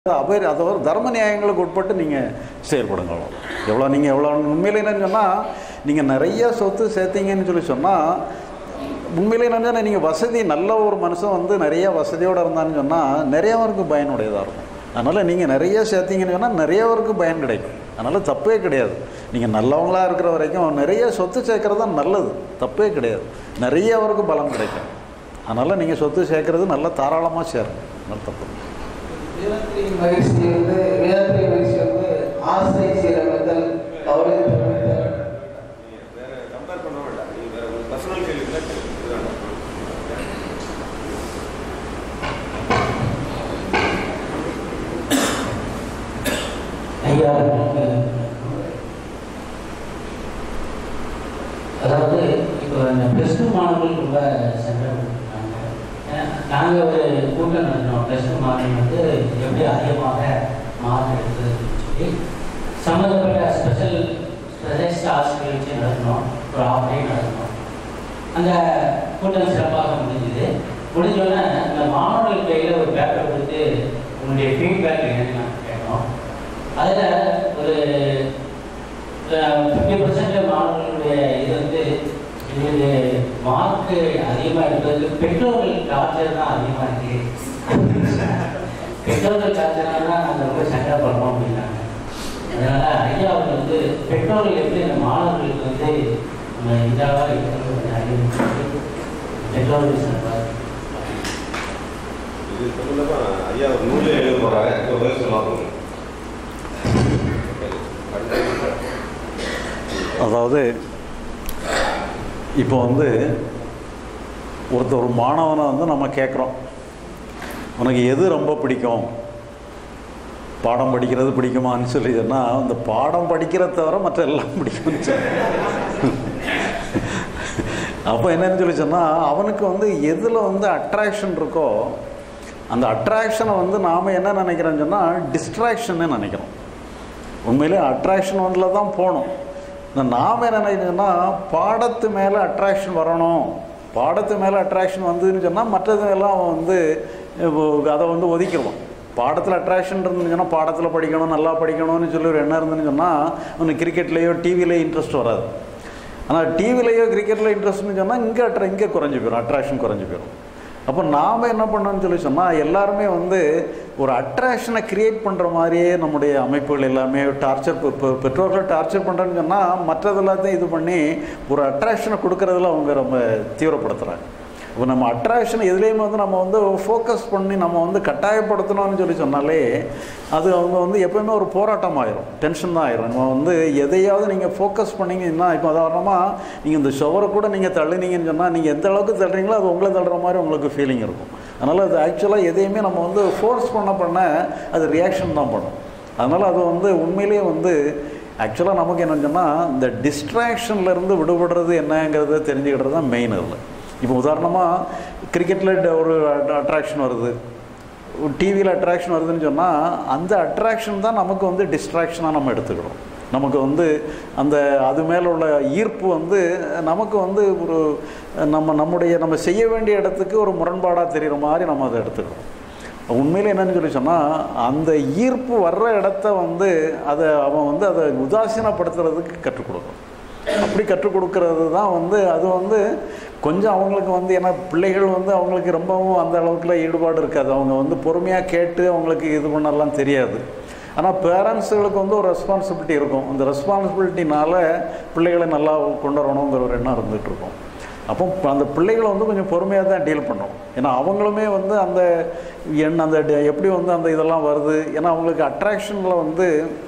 அபரி அது ஒரு தர்ம நியாயங்களுக்கு உட்பட்டு நீங்கள் செயல்படுங்க அவ்வளோ. எவ்வளோ நீங்கள் எவ்வளோ உண்மையிலே என்னன்னு சொன்னால் நீங்கள் நிறைய சொத்து சேர்த்தீங்கன்னு சொல்லி சொன்னால் உண்மையிலே என்னன்னு நீங்கள் வசதி நல்ல ஒரு மனுஷன் வந்து நிறைய வசதியோடு இருந்தான்னு சொன்னால் நிறையவருக்கு பயனுடையதாக இருக்கும் அதனால் நீங்கள் நிறைய சேர்த்தீங்கன்னு சொன்னால் நிறையவருக்கு பயன் கிடைக்கும் அதனால் தப்பே கிடையாது நீங்கள் நல்லவங்களா இருக்கிற வரைக்கும் நிறைய சொத்து சேர்க்கறது தான் நல்லது தப்பே கிடையாது நிறையவருக்கு பலம் கிடைக்கும் அதனால் நீங்கள் சொத்து சேர்க்கறது நல்லா தாராளமாக சேரும் நல்ல தப்பு இல்லை. வேதாத்திரி மகிழ்ச்சி வந்து வேதாத்திரி மகிழ்ச்சி வந்து ஆசை சீரமைத்தல் கவலை தவிர்த்தல் வேற கம்பேர் பண்ண வேண்டாம் நீங்க வேற உங்க பர்சனல் கேள்விகளை இது வேண்டாம் ஐயா அஹ், அதாவது இப்போ இந்த ப்ளஸ் டூ மாணவர்கள் ரொம்ப சண்டை போட்டுருக்காங்க நாங்கள் ஒரு கூட்டம் நடத்தினோம் ப்ளஸ் டூ மாணவர்கள் வந்து எப்படி அதிகமாக மார்க் எடுத்ததுன்னு சொல்லி சம்மந்தப்பட்ட ஸ்பெஷல் ஸ்பெஷலிஸ்ட் ஆசிரியர் வச்சு நடத்தினோம் ஒரு ஆஃப் டே நடத்தினோம் அந்த கூட்டம் சிறப்பாக முடிஞ்சுது முடிஞ்சோடனே இந்த மாணவர்கள் கையில் ஒரு பேப்பர் கொடுத்து உங்களுடைய ஃபீட்பேக் என்னன்னு நாங்கள் கேட்டோம் அதில் ஒரு ஃபிஃப்டி பர்சன்ட் மாணவர்களுடைய இது வந்து இது மார்க்கு அதிகமாக இருக்கிறதுக்கு பெற்றோர்கள் டார்ச்சர் தான் அதிகமாக இருக்கு பெற்றோர்கள் டார்ச்சராக தான் நாங்கள் ரொம்ப சண்டை பண்ணுறோம் அப்படின்னாங்க அதனால ஐயா அவர் வந்து பெற்றோர்கள் எப்படி இந்த மாணவர்களுக்கு வந்து நம்ம இதாக இருக்கிறது கொஞ்சம் அறிவு பெற்றோர்கள் சார்பாக இது சம்பந்தமா ஐயா ஒரு நூலே எழுத போறாங்க ஒரு பதில் சொல்லுவாங்க அதாவது இப்போ வந்து ஒருத்தர் ஒரு மாணவனை வந்து நம்ம கேட்குறோம் உனக்கு எது ரொம்ப பிடிக்கும் பாடம் படிக்கிறது பிடிக்குமான்னு சொல்லி சொன்னால் அந்த பாடம் படிக்கிறத தவிர மற்ற எல்லாம் பிடிக்கும்னு சொல்லி அப்போ என்னன்னு சொல்லி சொன்னால் அவனுக்கு வந்து எதில் வந்து அட்ராக்ஷன் இருக்கோ அந்த அட்ராக்ஷனை வந்து நாம் என்ன நினைக்கிறோம்னு சொன்னால் டிஸ்ட்ராக்ஷன்னு நினைக்கிறோம் உண்மையிலே அட்ராக்ஷன் ஒன்றில் தான் போகணும் இந்த நாம் என்ன நினைக்கிறோம்னா பாடத்து மேலே அட்ராக்ஷன் வரணும் பாடத்து மேலே அட்ராக்ஷன் வந்ததுன்னு சொன்னால் மற்றது எல்லாம் அவன் வந்து இப்போ அதை வந்து ஒதுக்கிடுவான் பாடத்தில் அட்ராக்ஷன் இருந்துன்னு சொன்னால் பாடத்தில் படிக்கணும் நல்லா படிக்கணும்னு சொல்லி ஒரு எண்ணம் இருந்துன்னு சொன்னால் அவனுக்கு கிரிக்கெட்லேயோ டிவிலேயோ இன்ட்ரெஸ்ட் வராது ஆனால் டிவிலேயோ கிரிக்கெட்டில் இன்ட்ரெஸ்ட்னு சொன்னால் இங்கே அட்ரா இங்கே குறைஞ்சி போயிடும் அட்ராக்ஷன் குறைஞ்சி போயிடும் அப்போ நாம் என்ன பண்ணோம்னு சொல்லி சொன்னால் எல்லாருமே வந்து ஒரு அட்ராக்ஷனை கிரியேட் பண்ணுற மாதிரியே நம்முடைய அமைப்புகள் எல்லாமே டார்ச்சர் இப்போ பெற்றோர்களை டார்ச்சர் பண்ணுறேன்னு சொன்னால் மற்றது எல்லாத்தையும் இது பண்ணி ஒரு அட்ராக்ஷனை கொடுக்கறதுல அவங்க ரொம்ப தீவிரப்படுத்துகிறாங்க இப்போ நம்ம அட்ராக்ஷன் எதுலேயுமே வந்து நம்ம வந்து ஃபோக்கஸ் பண்ணி நம்ம வந்து கட்டாயப்படுத்தணும்னு சொல்லி சொன்னாலே அது அவங்க வந்து எப்பவுமே ஒரு போராட்டம் ஆயிரும் டென்ஷன் தான் ஆயிரும் நம்ம வந்து எதையாவது நீங்கள் ஃபோக்கஸ் பண்ணீங்கன்னா இப்போ உதாரணமாக நீங்கள் இந்த ஷவரை கூட நீங்கள் தள்ளினீங்கன்னு சொன்னால் நீங்கள் எந்த அளவுக்கு தள்ளுறீங்களோ அது உங்களை தள்ளுற மாதிரி உங்களுக்கு ஃபீலிங் இருக்கும் அதனால் அது ஆக்சுவலாக எதையுமே நம்ம வந்து ஃபோர்ஸ் பண்ண பண்ண அது ரியாக்ஷன் தான் பண்ணும் அதனால் அது வந்து உண்மையிலேயே வந்து ஆக்சுவலாக நமக்கு என்னன்னு சொன்னால் இந்த டிஸ்ட்ராக்ஷன்லேருந்து விடுபடுறது என்னங்கிறத தெரிஞ்சுக்கிட்டது தான் மெயின் அதில் இப்போ உதாரணமாக கிரிக்கெட்டில் ஒரு அட்ராக்ஷன் வருது டிவியில் அட்ராக்ஷன் வருதுன்னு சொன்னால் அந்த அட்ராக்ஷன் தான் நமக்கு வந்து டிஸ்ட்ராக்ஷனாக நம்ம எடுத்துக்கிறோம் நமக்கு வந்து அந்த அது மேலே உள்ள ஈர்ப்பு வந்து நமக்கு வந்து ஒரு நம்ம நம்முடைய நம்ம செய்ய வேண்டிய இடத்துக்கு ஒரு முரண்பாடாக தெரிகிற மாதிரி நம்ம அதை எடுத்துக்கிறோம் உண்மையில் என்னன்னு சொல்லி சொன்னால் அந்த ஈர்ப்பு வர்ற இடத்த வந்து அதை அவன் வந்து அதை உதாசீனப்படுத்துறதுக்கு கற்றுக் கொடுக்கணும் அப்படி கற்றுக் கொடுக்கறது தான் வந்து அது வந்து கொஞ்சம் அவங்களுக்கு வந்து ஏன்னா பிள்ளைகள் வந்து அவங்களுக்கு ரொம்பவும் அந்த அளவுக்குலாம் ஈடுபாடு இருக்காது அவங்க வந்து பொறுமையாக கேட்டு அவங்களுக்கு இது பண்ணலாம் தெரியாது ஆனால் பேரண்ட்ஸுகளுக்கு வந்து ஒரு ரெஸ்பான்சிபிலிட்டி இருக்கும் அந்த ரெஸ்பான்சிபிலிட்டினால பிள்ளைகளை நல்லா கொண்டு வரணுங்கிற ஒரு எண்ணம் இருந்துகிட்டு இருக்கும் அப்போ அந்த பிள்ளைகளை வந்து கொஞ்சம் பொறுமையாக தான் டீல் பண்ணணும் ஏன்னா அவங்களுமே வந்து அந்த எண் அந்த ட- எப்படி வந்து அந்த இதெல்லாம் வருது ஏன்னா அவங்களுக்கு அட்ராக்ஷனில் வந்து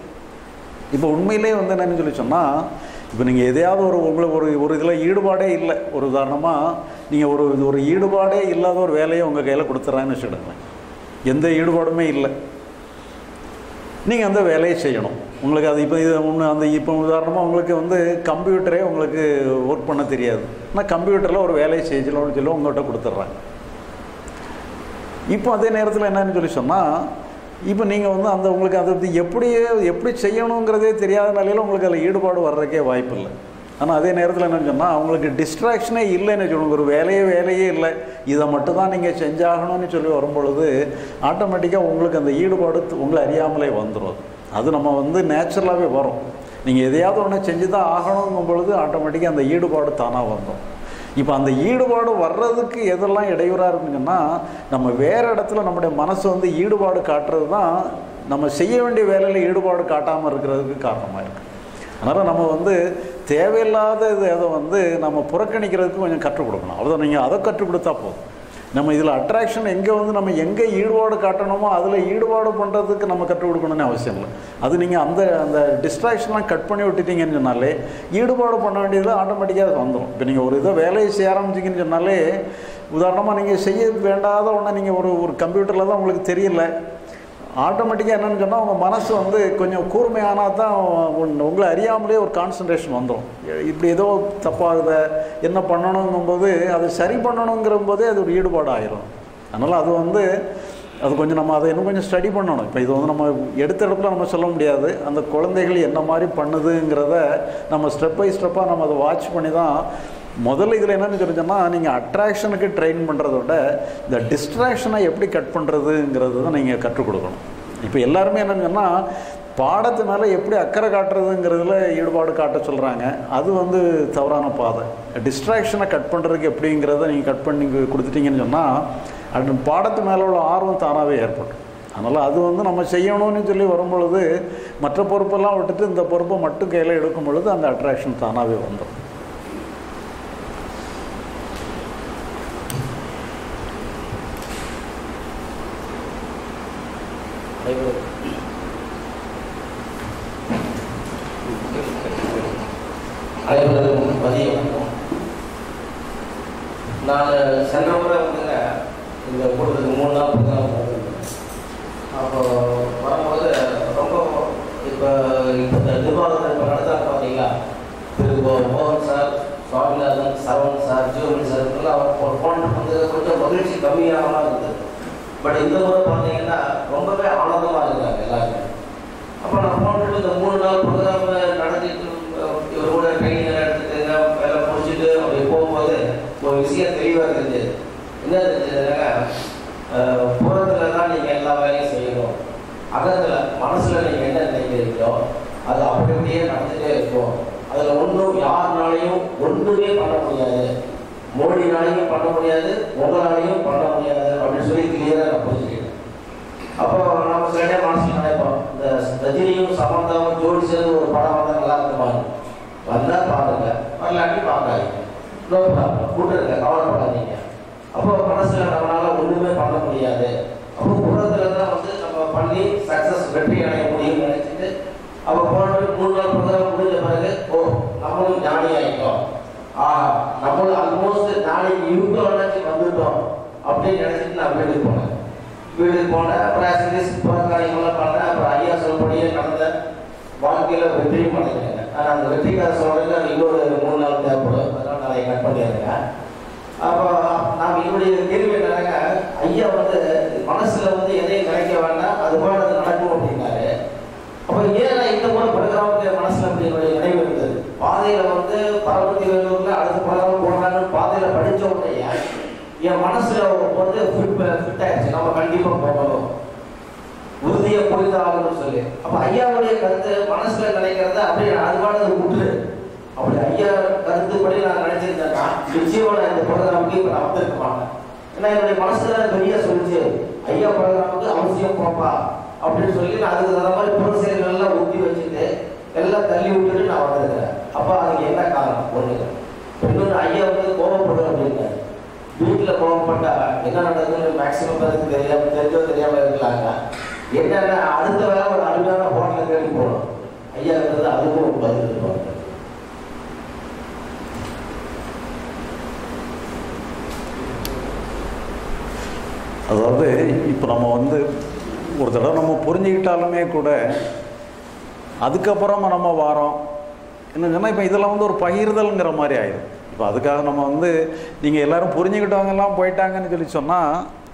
இப்போ உண்மையிலே வந்து என்னன்னு சொல்லி சொன்னால் இப்போ நீங்கள் எதையாவது ஒரு உங்களுக்கு ஒரு ஒரு இதில் ஈடுபாடே இல்லை ஒரு உதாரணமாக நீங்கள் ஒரு ஒரு ஈடுபாடே இல்லாத ஒரு வேலையை உங்கள் கையில் கொடுத்துட்றான்னு வச்சுடுங்களேன் எந்த ஈடுபாடுமே இல்லை நீங்கள் அந்த வேலையை செய்யணும் உங்களுக்கு அது இப்போ இது ஒன்று அந்த இப்போ உதாரணமாக உங்களுக்கு வந்து கம்ப்யூட்டரே உங்களுக்கு ஒர்க் பண்ண தெரியாது ஆனால் கம்ப்யூட்டரில் ஒரு வேலையை செய்யணும்னு சொல்லி உங்கள்கிட்ட கொடுத்துட்றாங்க இப்போ அதே நேரத்தில் என்னன்னு சொல்லி சொன்னால் இப்போ நீங்கள் வந்து அந்த உங்களுக்கு அது வந்து எப்படி எப்படி செய்யணுங்கிறதே தெரியாத நிலையில் உங்களுக்கு அதில் ஈடுபாடு வர்றதுக்கே வாய்ப்பு இல்லை ஆனால் அதே நேரத்தில் என்னன்னு சொன்னால் அவங்களுக்கு டிஸ்ட்ராக்ஷனே இல்லைன்னு சொல்லுங்க ஒரு வேலையே வேலையே இல்லை இதை மட்டும் தான் நீங்கள் செஞ்சாகணும்னு சொல்லி வரும்பொழுது ஆட்டோமேட்டிக்காக உங்களுக்கு அந்த ஈடுபாடு உங்களை அறியாமலே வந்துடும் அது. அது நம்ம வந்து நேச்சுரலாகவே வரும் நீங்கள் எதையாவது ஒன்று செஞ்சு தான் ஆகணுங்கும் பொழுது ஆட்டோமேட்டிக்காக அந்த ஈடுபாடு தானாக வந்துடும் இப்போ அந்த ஈடுபாடு வர்றதுக்கு எதெல்லாம் இடையூறாக இருக்குங்கன்னா நம்ம வேறு இடத்துல நம்முடைய மனசு வந்து ஈடுபாடு காட்டுறது தான் நம்ம செய்ய வேண்டிய வேலையில் ஈடுபாடு காட்டாமல் இருக்கிறதுக்கு காரணமாக இருக்குது அதனால் நம்ம வந்து தேவையில்லாத இதை அதை வந்து நம்ம புறக்கணிக்கிறதுக்கு கொஞ்சம் கற்றுக் கொடுக்கணும் அவ்வளோதான் நீங்கள் அதை கற்றுக் கொடுத்தா போதும் நம்ம இதில் அட்ராக்ஷன் எங்கே வந்து நம்ம எங்கே ஈடுபாடு காட்டணுமோ அதில் ஈடுபாடு பண்ணுறதுக்கு நம்ம கற்றுக் கொடுக்கணும்னு அவசியம் இல்லை அது நீங்கள் அந்த அந்த டிஸ்ட்ராக்ஷன்லாம் கட் பண்ணி விட்டுட்டீங்கன்னு சொன்னாலே ஈடுபாடு பண்ண வேண்டியது ஆட்டோமேட்டிக்காக வந்துடும் இப்போ நீங்கள் ஒரு இதை வேலையை செய்ய ஆரம்பிச்சிங்கன்னு சொன்னாலே உதாரணமாக நீங்கள் செய்ய வேண்டாத ஒன்று நீங்கள் ஒரு ஒரு கம்ப்யூட்டரில் தான் உங்களுக்கு தெரியல ஆட்டோமேட்டிக்காக என்னன்னு சொன்னால் உங்கள் மனசு வந்து கொஞ்சம் கூர்மையானால் தான் உன்- உங்களை அறியாமலே ஒரு கான்சன்ட்ரேஷன் வந்துடும் இப்படி ஏதோ தப்பாகுத என்ன பண்ணணுங்கும்போது அதை சரி பண்ணணுங்கிற போதே அது ஒரு ஈடுபாடு ஆயிரும் அதனால் அது வந்து அது கொஞ்சம் நம்ம அதை இன்னும் கொஞ்சம் ஸ்டடி பண்ணணும் இப்போ இது வந்து நம்ம எடுத்த இடத்துல நம்ம சொல்ல முடியாது அந்த குழந்தைகள் என்ன மாதிரி பண்ணுதுங்கிறத நம்ம ஸ்டெப் பை ஸ்டெப்பாக நம்ம அதை வாட்ச் பண்ணி தான் முதல்ல இதில் என்னன்னு தெரிஞ்சோன்னா நீங்கள் அட்ராக்ஷனுக்கு ட்ரெயின் பண்ணுறத விட இந்த டிஸ்ட்ராக்ஷனை எப்படி கட் பண்ணுறதுங்கிறது தான் நீங்கள் கற்றுக் கொடுக்கணும் இப்போ எல்லாருமே என்னன்னு சொன்னால் பாடத்து மேலே எப்படி அக்கறை காட்டுறதுங்கிறதுல ஈடுபாடு காட்ட சொல்கிறாங்க அது வந்து தவறான பாதை டிஸ்ட்ராக்ஷனை கட் பண்ணுறதுக்கு எப்படிங்கிறத நீங்கள் கட் பண்ணி கொடுத்துட்டீங்கன்னு சொன்னால் அது பாடத்து மேலே உள்ள ஆர்வம் தானாகவே ஏற்படும் அதனால் அது வந்து நம்ம செய்யணும்னு சொல்லி வரும்பொழுது மற்ற பொறுப்பெல்லாம் விட்டுட்டு இந்த பொறுப்பை மட்டும் கையில் எடுக்கும் பொழுது அந்த அட்ராக்ஷன் தானாகவே வந்துடும் அனைவருக்கும் மதிய வணக்கம் நான் சென்ற முறை வந்துங்க இந்த கூட்டத்துக்கு மூணு நாள் புத்தகம் வந்திருந்தேன் அப்போ வரும்போது ரொம்ப இப்போ இப்போ இந்த நிர்வாகத்தை இப்போ நடத்தாங்க பார்த்தீங்களா திரு மோ- மோகன் sir Swaminathan Saravanan sir Jeevamani sir இவங்கெல்லாம் அவர் போன வந்து கொஞ்சம் மகிழ்ச்சி கம்மியாக தான் இருந்தது பட் இந்த முறை பார்த்தீங்கன்னா ரொம்பவே ஆனந்தமாக இருக்காங்க எல்லாருமே அப்போ நான் போனது இந்த மூணு நாள் ப்ரோக்ராம் நடத்திட்டு அஹ், இவரோட ட்ரைனிங் எல்லாம் எடுத்துட்டு எல்லாம் வேலை முடிச்சுட்டு அப்படி போகும்போது ஒரு விஷயம் தெளிவாக இருந்துச்சு என்ன இருந்துச்சுன்னாக்கா அஹ், புறத்துல தான் நீங்கள் எல்லா வேலையும் செய்யணும் அகத்துல மனசுல நீங்கள் என்ன நினைக்கிறீங்களோ அது அப்படி அப்படியே நடந்துட்டே இருக்கும் அதில் ஒன்றும் யாருனாலையும் ஒன்றுமே பண்ண முடியாது மோடினாலையும் பண்ண முடியாது உங்களாலையும் பண்ண முடியாது அப்படின்னு சொல்லி கிளியராக நான் புரிஞ்சுக்கிட்டேன் அப்போ நம்ம சில டைம் மனசுல நினைப்போம் இந்த ரஜினியும் சமந்தாவும் ஜோடி சேர்ந்து ஒரு படம் வந்தா நல்லா இருக்குமா வந்தா பாருங்க வரலாட்டி பார்க்காதீங்க நோ ப்ராப்ளம் கூட்டுருங்க கவலைப்படாதீங்க அப்போ மனசுல நம்மளால ஒண்ணுமே பண்ண முடியாது அப்போ புறத்துல தான் வந்து நம்ம பண்ணி சக்சஸ் வெற்றி அடைய முடியும்னு நினைச்சிட்டு அப்போ போன மூணு நாள் ப்ரோக்ராம் முடிஞ்ச பிறகு ஓ நம்மளும் ஞானி ஆயிட்டோம் ஆ நம்மளும் ஆல்மோஸ்ட் நாளைக்கு இவங்க நினைச்சு வந்துட்டோம் அப்படின்னு நினைச்சிட்டு நான் வீட்டுக்கு போனேன் வீட்டுக்கு போனேன் அப்புறம் சீரியஸ் புற காரியங்கள்லாம் பண்ணேன் அப்புறம் ஐயா சொல்லப்படியே நடந்த வாழ்க்கையில் வெற்றியும் பண்ணிக்கிறேன் ஆனால் அந்த வெற்றிக்கார சொல்றது இன்னொரு மூணு நாள் தேவைப்படும் அதனால நான் அதை கட் பண்ணியிருக்கேன் அப்போ நான் என்னுடைய கேள்வி என்னன்னாக்க ஐயா வந்து மனசுல வந்து எதையும் நினைக்க வேண்டாம் அது போல அது நடக்கும் அப்படின்னாரு அப்போ ஏன் நான் இந்த முறை ப்ரோக்ராமுக்கு மனசுல அப்படி என்னுடைய நினைவு இருந்தது பாதையில வந்து பரமத்தி வேலூர்ல அடுத்த ப்ரோக்ராம் போடுறாங்கன்னு பாதையில படிச்ச உடனே என் மனசுல வந்து ஃபிட் ஃபிட் ஆயிடுச்சு நம்ம கண்டிப்பா போகணும் உறுதியை புரிந்தாகணும்னு சொல்லி அப்ப ஐயாவுடைய கருத்து மனசுல நினைக்கிறத அப்படியே அது பாட்டு விட்டுரு அப்படி ஐயா கருத்துப்படி நான் நினைச்சிருந்தேன்னா நிச்சயமா நான் இந்த ப்ரோக்ராமுக்கு இப்ப நான் வந்திருக்க மாட்டேன் ஏன்னா என்னுடைய மனசுல பெரிய சொல்லிச்சு ஐயா ப்ரோக்ராமுக்கு அவசியம் போப்பா அப்படின்னு சொல்லி நான் அதுக்கு தகுந்த மாதிரி புறசெயல்கள் எல்லாம் ஊற்றி வச்சுட்டு எல்லாம் தள்ளி விட்டுட்டு நான் வந்திருக்கிறேன் அப்ப அதுக்கு என்ன காரணம் ஒண்ணு இன்னொன்று ஐயா வந்து கோபப்படுறோம் அப்படின்னாரு வீட்டில் கோபப்பட்டா என்ன நடக்குதுன்னு மேக்சிமம் பேருக்கு தெரியாம தெரிஞ்சோ தெரியாம இருக்கலாங்க என்னன்னா அடுத்த வேலை ஒரு அருமையான ஹோட்டலை தேடி போகணும் ஐயா இருக்கிறது அதுக்கும் ஒரு பதில் இருப்பாங்க அதாவது இப்போ நம்ம வந்து ஒரு தடவை நம்ம புரிஞ்சுக்கிட்டாலுமே கூட அதுக்கப்புறமா நம்ம வாரோம் என்ன சொன்னால் இப்போ இதெல்லாம் வந்து ஒரு பகிர்தல்ங்கிற மாதிரி ஆயிடும் இப்போ அதுக்காக நம்ம வந்து நீங்கள் எல்லாரும் புரிஞ்சுக்கிட்டவங்கெல்லாம் போயிட்டாங்கன்னு சொல்லி சொன்னால்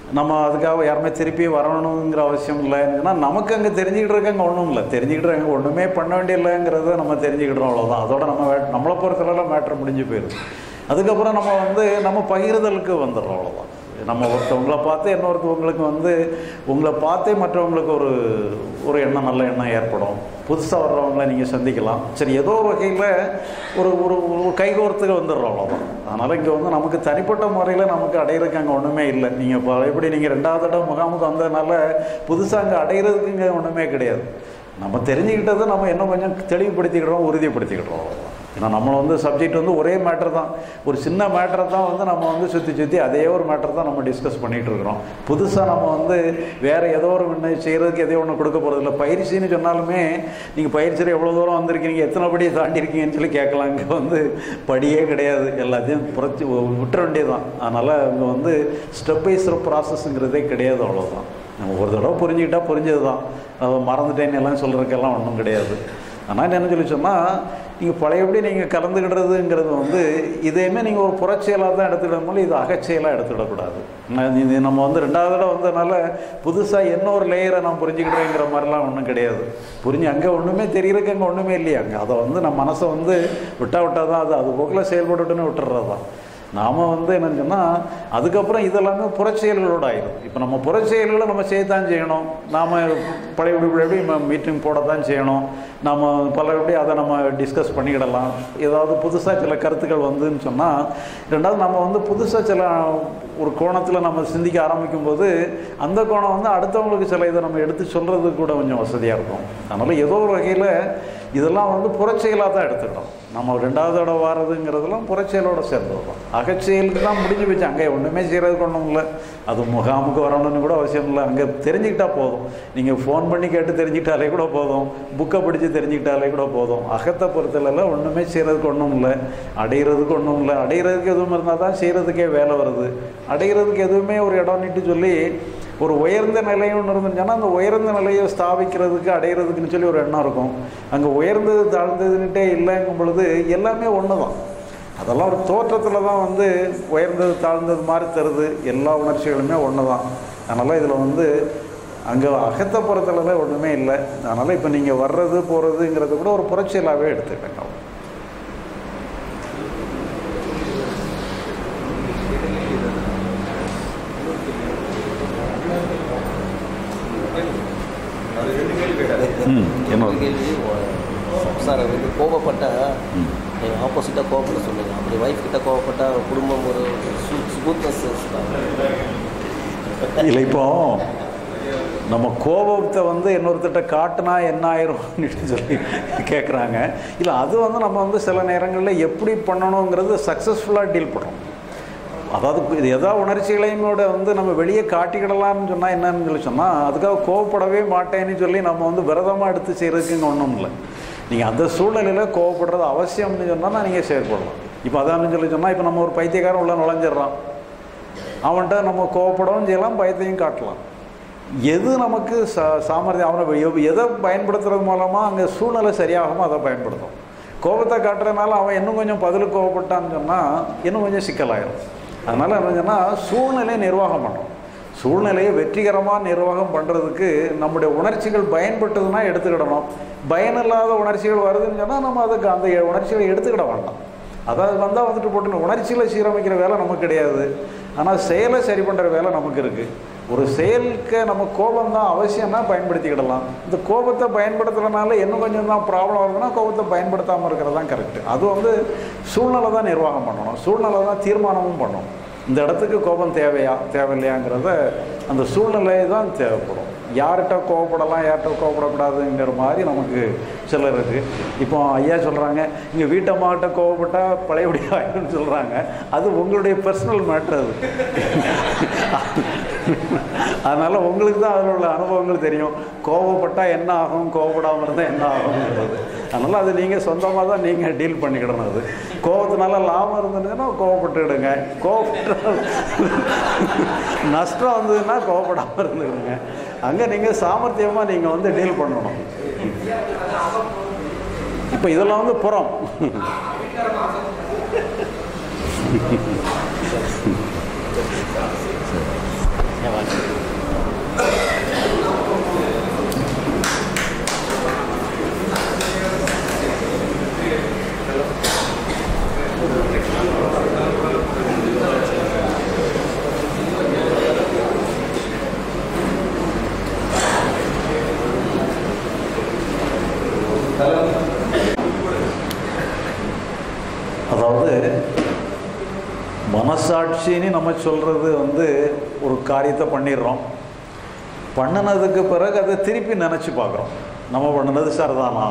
நம்ம அதுக்காக யாருமே திருப்பி வரணுங்கிற அவசியம் இல்லைன்னா நமக்கு அங்கே தெரிஞ்சுக்கிட்டு இருக்காங்க ஒன்றும் இல்லை தெரிஞ்சுக்கிட்டு இருக்காங்க ஒன்றுமே பண்ண வேண்டியதில்லைங்கிறத நம்ம தெரிஞ்சுக்கிட்டோம் அவ்வளோதான் அதோட நம்ம வே- நம்மளை பொறுத்தளவில் மேட்ரு முடிஞ்சு போயிடுது அதுக்கப்புறம் நம்ம வந்து நம்ம பகிர்தலுக்கு வந்துடுறோம் அவ்வளோதான் நம்ம ஒருத்தவங்களை பார்த்து இன்னொருத்தவங்களுக்கு வந்து உங்களை பார்த்தே மற்றவங்களுக்கு ஒரு ஒரு எண்ணம் நல்ல எண்ணம் ஏற்படும் புதுசாக வர்றவங்கள நீங்கள் சந்திக்கலாம் சரி ஏதோ ஒரு வகையில் ஒரு ஒரு ஒரு கைகோர்த்துக்கு வந்துடுறோம் அவ்வளோதான் அதனால் இங்கே வந்து நமக்கு தனிப்பட்ட முறையில் நமக்கு அடையிறதுக்கு அங்கே ஒன்றுமே இல்லை நீங்கள் இப்போ எப்படி நீங்கள் ரெண்டாவது தடவை முகாமுக்கு வந்ததுனால புதுசாக அங்கே அடையிறதுக்கு இங்கே ஒன்றுமே கிடையாது நம்ம தெரிஞ்சுக்கிட்டதை நம்ம இன்னும் கொஞ்சம் தெளிவுபடுத்திக்கிடுறோம் உறுதிப்படுத்திக்கிடுறோம் அவ்வளவுதான். ஏன்னா நம்ம வந்து சப்ஜெக்ட் வந்து ஒரே மேட்டர் தான் ஒரு சின்ன மேட்டரை தான் வந்து நம்ம வந்து சுற்றி சுற்றி அதே ஒரு மேட்டர் தான் நம்ம டிஸ்கஸ் பண்ணிகிட்டு இருக்கிறோம் புதுசாக நம்ம வந்து வேறு ஏதோ ஒரு ஒன்று செய்கிறதுக்கு எதோ ஒன்று கொடுக்க போகிறது இல்லை பயிற்சின்னு சொன்னாலுமே நீங்கள் பயிற்சியில் எவ்வளோ தூரம் வந்திருக்கீங்க எத்தனை படியை தாண்டி இருக்கீங்கன்னு சொல்லி கேட்கலாம் இங்கே வந்து படியே கிடையாது எல்லாத்தையும் புரட்சி விட்டுற வேண்டியதுதான் அதனால் இங்கே வந்து ஸ்டெப் பை ஸ்டெப் ப்ராசஸ்ங்கிறதே கிடையாது அவ்வளோதான் நம்ம ஒரு தடவை புரிஞ்சுக்கிட்டா புரிஞ்சது தான் மறந்துட்டேன்னு எல்லாம் சொல்கிறதுக்கெல்லாம் ஒன்றும் கிடையாது ஆனால் என்ன சொல்லி சொன்னால் நீங்கள் பழையபடி நீங்கள் கலந்துக்கிடுறதுங்கிறது வந்து இதையுமே நீங்கள் ஒரு புறச்செயலாக தான் எடுத்துக்கிடணும் இது அகச்செயலாக எடுத்துக்கிடக்கூடாது நான் இது நம்ம வந்து ரெண்டாவது தடவை வந்ததுனால புதுசாக என்ன ஒரு லேயரை நான் புரிஞ்சுக்கிடுறேங்கிற மாதிரிலாம் ஒன்றும் கிடையாது புரிஞ்சு அங்கே ஒன்றுமே தெரியறதுக்கு அங்கே ஒன்றுமே இல்லையா அங்கே அதை வந்து நம்ம மனசை வந்து விட்டா விட்டா தான் அது அது போக்கில் செயல்பட்டுன்னு விட்டுறது தான் நாம் வந்து என்னன்னு சொன்னால் அதுக்கப்புறம் இதெல்லாமே புறச்செயல்களோட ஆயிடும் இப்போ நம்ம புறச்செயல்களை நம்ம செய்யத்தான் செய்யணும் நாம் பழைய எப்படி மீட்டிங் போடத்தான் செய்யணும் நாம் பலபடி அதை நம்ம டிஸ்கஸ் பண்ணிக்கிடலாம் ஏதாவது புதுசாக சில கருத்துக்கள் வந்துன்னு சொன்னால் ரெண்டாவது நம்ம வந்து புதுசாக சில ஒரு கோணத்தில் நம்ம சிந்திக்க ஆரம்பிக்கும் போது அந்த கோணம் வந்து அடுத்தவங்களுக்கு சில இதை நம்ம எடுத்து சொல்கிறதுக்கு கூட கொஞ்சம் வசதியாக இருக்கும் அதனால் ஏதோ ஒரு வகையில் இதெல்லாம் வந்து புறச்செயலாக தான் எடுத்துக்கிட்டோம் நம்ம ரெண்டாவது தடவை வர்றதுங்கிறதெல்லாம் புறச்செயலோட சேர்ந்தது தான் அகச்செயலுக்கு தான் முடிஞ்சு போச்சு அங்கே ஒன்றுமே செய்கிறதுக்கு ஒன்றும் இல்லை அது முகாமுக்கு வரணும்னு கூட அவசியம் இல்லை அங்கே தெரிஞ்சுக்கிட்டா போதும் நீங்கள் ஃபோன் பண்ணி கேட்டு தெரிஞ்சுக்கிட்டாலே கூட போதும் புக்கை படித்து தெரிஞ்சுக்கிட்டாலே கூட போதும் அகத்தை பொறுத்தளவில் ஒன்றுமே செய்கிறதுக்கு ஒன்றும் இல்லை அடையிறதுக்கு ஒன்றும் இல்லை அடையிறதுக்கு எதுவும் இருந்தால் தான் செய்கிறதுக்கே வேலை வருது அடையிறதுக்கு எதுவுமே ஒரு இடம் நீட்டு சொல்லி ஒரு உயர்ந்த நிலையம் ஒன்று இருந்துச்சுன்னா அந்த உயர்ந்த நிலையை ஸ்தாபிக்கிறதுக்கு அடையிறதுக்குன்னு சொல்லி ஒரு எண்ணம் இருக்கும் அங்கே உயர்ந்தது தாழ்ந்ததுன்னுட்டே இல்லைங்கும் பொழுது எல்லாமே ஒன்று தான் அதெல்லாம் ஒரு தோற்றத்தில் தான் வந்து உயர்ந்தது தாழ்ந்தது மாதிரி தருது எல்லா உணர்ச்சிகளுமே ஒன்று தான் அதனால் இதில் வந்து அங்கே அகத்தை பொறுத்தளவில் ஒன்றுமே இல்லை அதனால் இப்போ நீங்கள் வர்றது போகிறதுங்கிறது கூட ஒரு புரட்சியலாகவே எடுத்துக்கங்க அது ரெண்டு கேள்வி கேட்டாரு ம் என்ன ஒரு கேள்வி சார் வந்து கோபப்பட்ட ம் நீங்கள் ஆப்போசிட்டாக கோபப்பட சொல்லுங்க அப்படி ஒய்ஃப் கிட்ட கோபப்பட்டா குடும்பம் ஒரு ஸ்மூத்னஸ் இல்லை இப்போ நம்ம கோபத்தை வந்து இன்னொருத்தட்ட காட்டினா என்ன ஆயிரும்னு சொல்லி கேட்குறாங்க இல்லை அது வந்து நம்ம வந்து சில நேரங்களில் எப்படி பண்ணணுங்கிறது சக்ஸஸ்ஃபுல்லாக டீல் பண்ணுறோம் அதாவது இது எதா உணர்ச்சிகளையுமோட வந்து நம்ம வெளியே காட்டிக்கிடலாம்னு சொன்னால் என்னன்னு சொல்லி சொன்னால் அதுக்காக கோவப்படவே மாட்டேன்னு சொல்லி நம்ம வந்து விரதமாக எடுத்து செய்கிறதுக்குங்க ஒன்றும் இல்லை நீங்கள் அந்த சூழ்நிலையில் கோவப்படுறது அவசியம்னு சொன்னால் நீங்கள் செயற்படலாம் இப்போ அதான்னு சொல்லி சொன்னால் இப்போ நம்ம ஒரு பைத்தியக்காரன் உள்ள நுழைஞ்சிடுறான் அவன்கிட்ட நம்ம கோவப்படவும் செய்யலாம் பயத்தையும் காட்டலாம் எது நமக்கு சா சாமர்த்தியம் அவனை எவ்- எதை பயன்படுத்துறது மூலமாக அங்கே சூழ்நிலை சரியாகுமோ அதை பயன்படுத்தும் கோபத்தை காட்டுறதுனால அவன் இன்னும் கொஞ்சம் பதிலுக்கு கோவப்பட்டான்னு சொன்னால் இன்னும் கொஞ்சம் சிக்கலாயிரும் அதனால் என்ன சொன்னால் சூழ்நிலையை நிர்வாகம் பண்ணணும் சூழ்நிலையை வெற்றிகரமாக நிர்வாகம் பண்ணுறதுக்கு நம்முடைய உணர்ச்சிகள் பயன்பட்டதுன்னா எடுத்துக்கிடணும் பயனில்லாத உணர்ச்சிகள் வருதுன்னு சொன்னால் நம்ம அதுக்கு அந்த உணர்ச்சிகளை எடுத்துக்கிட வேண்டாம் அதாவது வந்தால் வந்துட்டு போட்டு உணர்ச்சிகளை சீரமைக்கிற வேலை நமக்கு கிடையாது ஆனால் செயலை சரி பண்ணுற வேலை நமக்கு இருக்குது ஒரு செயலுக்கு நம்ம கோபம் தான் அவசியம்னா பயன்படுத்திக்கிடலாம் இந்த கோபத்தை பயன்படுத்துறதுனால இன்னும் கொஞ்சம் தான் ப்ராப்ளம் வருதுன்னா கோபத்தை பயன்படுத்தாமல் இருக்கிறது தான் கரெக்டு அது வந்து சூழ்நிலை தான் நிர்வாகம் பண்ணணும் சூழ்நிலை தான் தீர்மானமும் பண்ணணும் இந்த இடத்துக்கு கோபம் தேவையா தேவையில்லையாங்கிறத அந்த சூழ்நிலை தான் தேவைப்படும் யார்கிட்ட கோவப்படலாம் யார்கிட்ட கோவப்படக்கூடாதுங்கிற மாதிரி நமக்கு சிலர் இருக்குது இப்போ ஐயா சொல்கிறாங்க இங்கே வீட்டம்மாகிட்ட கோவப்பட்டா பழையபடி ஆயிடும்னு சொல்கிறாங்க அது உங்களுடைய பர்சனல் மேட்ரு அது அதனால் உங்களுக்கு தான் அதில் உள்ள அனுபவங்கள் தெரியும் கோவப்பட்டால் என்ன ஆகும் கோவப்படாமல் இருந்தால் என்ன ஆகுங்கிறது அதனால் அது நீங்கள் சொந்தமாக தான் நீங்கள் டீல் பண்ணிக்கிடணும் அது கோவத்தினால லாபம் இருந்ததுன்னா கோவப்பட்டுக்கிடுங்க கோவப்பட்டு நஷ்டம் வந்ததுன்னா கோவப்படாமல் இருந்துக்கிடுங்க அங்கே நீங்கள் சாமர்த்தியமாக நீங்கள் வந்து டீல் பண்ணணும் இப்போ இதெல்லாம் வந்து புறம் அதாவது மனசாட்சின்னு நம்ம சொல்கிறது வந்து ஒரு காரியத்தை பண்ணிடுறோம் பண்ணினதுக்கு பிறகு அதை திருப்பி நினச்சி பார்க்குறோம் நம்ம பண்ணினது சரிதானா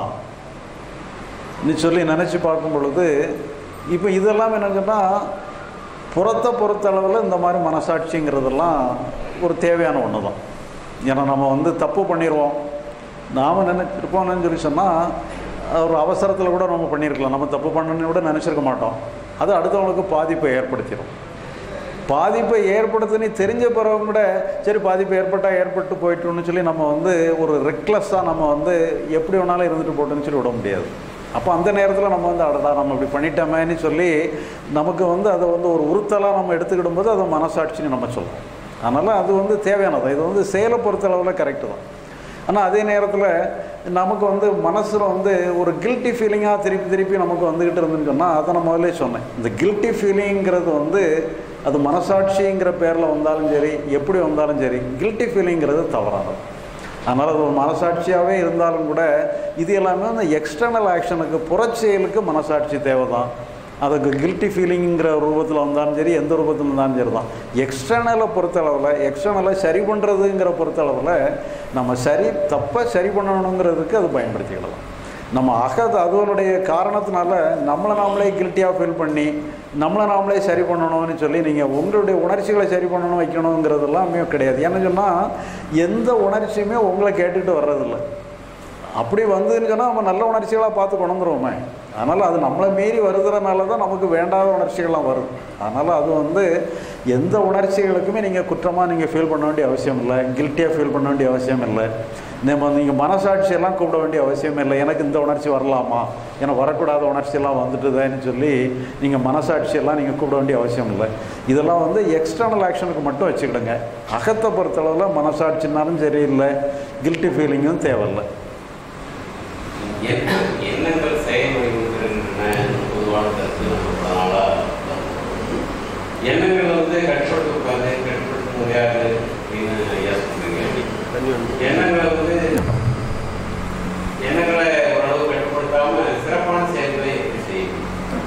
நீ சொல்லி நினச்சி பார்க்கும் பொழுது இப்போ இதெல்லாம் என்ன சொன்னால் புறத்தை பொறுத்தளவில் இந்த மாதிரி மனசாட்சிங்கிறதெல்லாம் ஒரு தேவையான ஒன்று தான் ஏன்னா நம்ம வந்து தப்பு பண்ணிடுவோம் நாம் நினைச்சிருப்போம்னு சொல்லி சொன்னால் ஒரு அவசரத்தில் கூட நம்ம பண்ணியிருக்கலாம் நம்ம தப்பு பண்ணணும்னு கூட நினச்சிருக்க மாட்டோம் அது அடுத்தவங்களுக்கு பாதிப்பை ஏற்படுத்திடும் பாதிப்பை ஏற்படுத்துன்னு தெரிஞ்ச பிறகு கூட சரி பாதிப்பு ஏற்பட்டால் ஏற்பட்டு போயிட்டோம்னு சொல்லி நம்ம வந்து ஒரு ரெக்லெஸ்ஸாக நம்ம வந்து எப்படி வேணாலும் இருந்துட்டு போட்டோம்னு சொல்லி விட முடியாது அப்போ அந்த நேரத்தில் நம்ம வந்து அடடா நம்ம இப்படி பண்ணிட்டோமேன்னு சொல்லி நமக்கு வந்து அதை வந்து ஒரு உறுத்தலாக நம்ம எடுத்துக்கிடும் போது அதை மனசாட்சின்னு நம்ம சொல்கிறோம் அதனால் அது வந்து தேவையானது இது வந்து செயலை பொறுத்தளவில் கரெக்டு தான் ஆனால் அதே நேரத்தில் நமக்கு வந்து மனசில் வந்து ஒரு கில்ட்டி ஃபீலிங்காக திருப்பி திருப்பி நமக்கு வந்துக்கிட்டு இருந்துன்னு சொன்னால் அதை நான் முதல்ல சொன்னேன் இந்த கில்ட்டி ஃபீலிங்கிறது வந்து அது மனசாட்சிங்கிற பேரில் வந்தாலும் சரி எப்படி வந்தாலும் சரி கில்ட்டி ஃபீலிங்கிறது தவறானது அதனால் அது ஒரு மனசாட்சியாகவே இருந்தாலும் கூட இது எல்லாமே அந்த எக்ஸ்டர்னல் ஆக்ஷனுக்கு புறச்செயலுக்கு மனசாட்சி தேவை தான் அதுக்கு கில்ட்டி ஃபீலிங்கிற ரூபத்தில் வந்தாலும் சரி எந்த ரூபத்தில் இருந்தாலும் சரி தான் எக்ஸ்டர்னலை பொறுத்தளவில் எக்ஸ்டர்னலை சரி பண்ணுறதுங்கிற பொறுத்தளவில் நம்ம சரி தப்பை சரி பண்ணணுங்கிறதுக்கு அது பயன்படுத்திக்கலாம் நம்ம அகது அதுவனுடைய காரணத்தினால நம்மளை நாமளே கில்ட்டியாக ஃபீல் பண்ணி நம்மளை நாமளே சரி பண்ணணும்னு சொல்லி நீங்கள் உங்களுடைய உணர்ச்சிகளை சரி பண்ணணும் வைக்கணுங்கிறதெல்லாமே கிடையாது ஏன்னு சொன்னால் எந்த உணர்ச்சியுமே உங்களை கேட்டுட்டு வர்றதில்லை அப்படி வந்ததுன்னு சொன்னால் நம்ம நல்ல உணர்ச்சிகளாக பார்த்து கொண்டுருவோமே அதனால் அது நம்மளை மீறி வருதுறனால தான் நமக்கு வேண்டாத உணர்ச்சிகள்லாம் வருது அதனால் அது வந்து எந்த உணர்ச்சிகளுக்குமே நீங்கள் குற்றமாக நீங்கள் ஃபீல் பண்ண வேண்டிய அவசியம் இல்லை கில்ட்டியாக ஃபீல் பண்ண வேண்டிய அவசியம் இல்லை நம்ம நீங்கள் மனசாட்சியெல்லாம் கூப்பிட வேண்டிய அவசியம் இல்லை எனக்கு இந்த உணர்ச்சி வரலாமா எனக்கு வரக்கூடாத உணர்ச்சியெல்லாம் வந்துட்டுதேன்னு சொல்லி நீங்கள் மனசாட்சியெல்லாம் நீங்கள் கூப்பிட வேண்டிய அவசியம் இல்லை இதெல்லாம் வந்து எக்ஸ்டர்னல் ஆக்ஷனுக்கு மட்டும் வச்சுக்கிடுங்க அகத்தை பொறுத்தளவில் மனசாட்சினாலும் சரியில்லை கில்ட்டி ஃபீலிங்கும் தேவையில்லை என்ன- எண்ணங்கள் செயல்முறைகின்றன பொதுவான கருத்து நம்ம பல நாளா எண்ணங்கள் வந்து கட்டுப்படுத்தக்கூடாது கட்டுப்படுத்த முடியாது அப்படின்னு ஐயா சொல்றீங்க எண்ணங்களை வந்து எண்ணங்களை ஓரளவு கட்டுப்படுத்தாம சிறப்பான செயல்களை எப்படி செய்யும்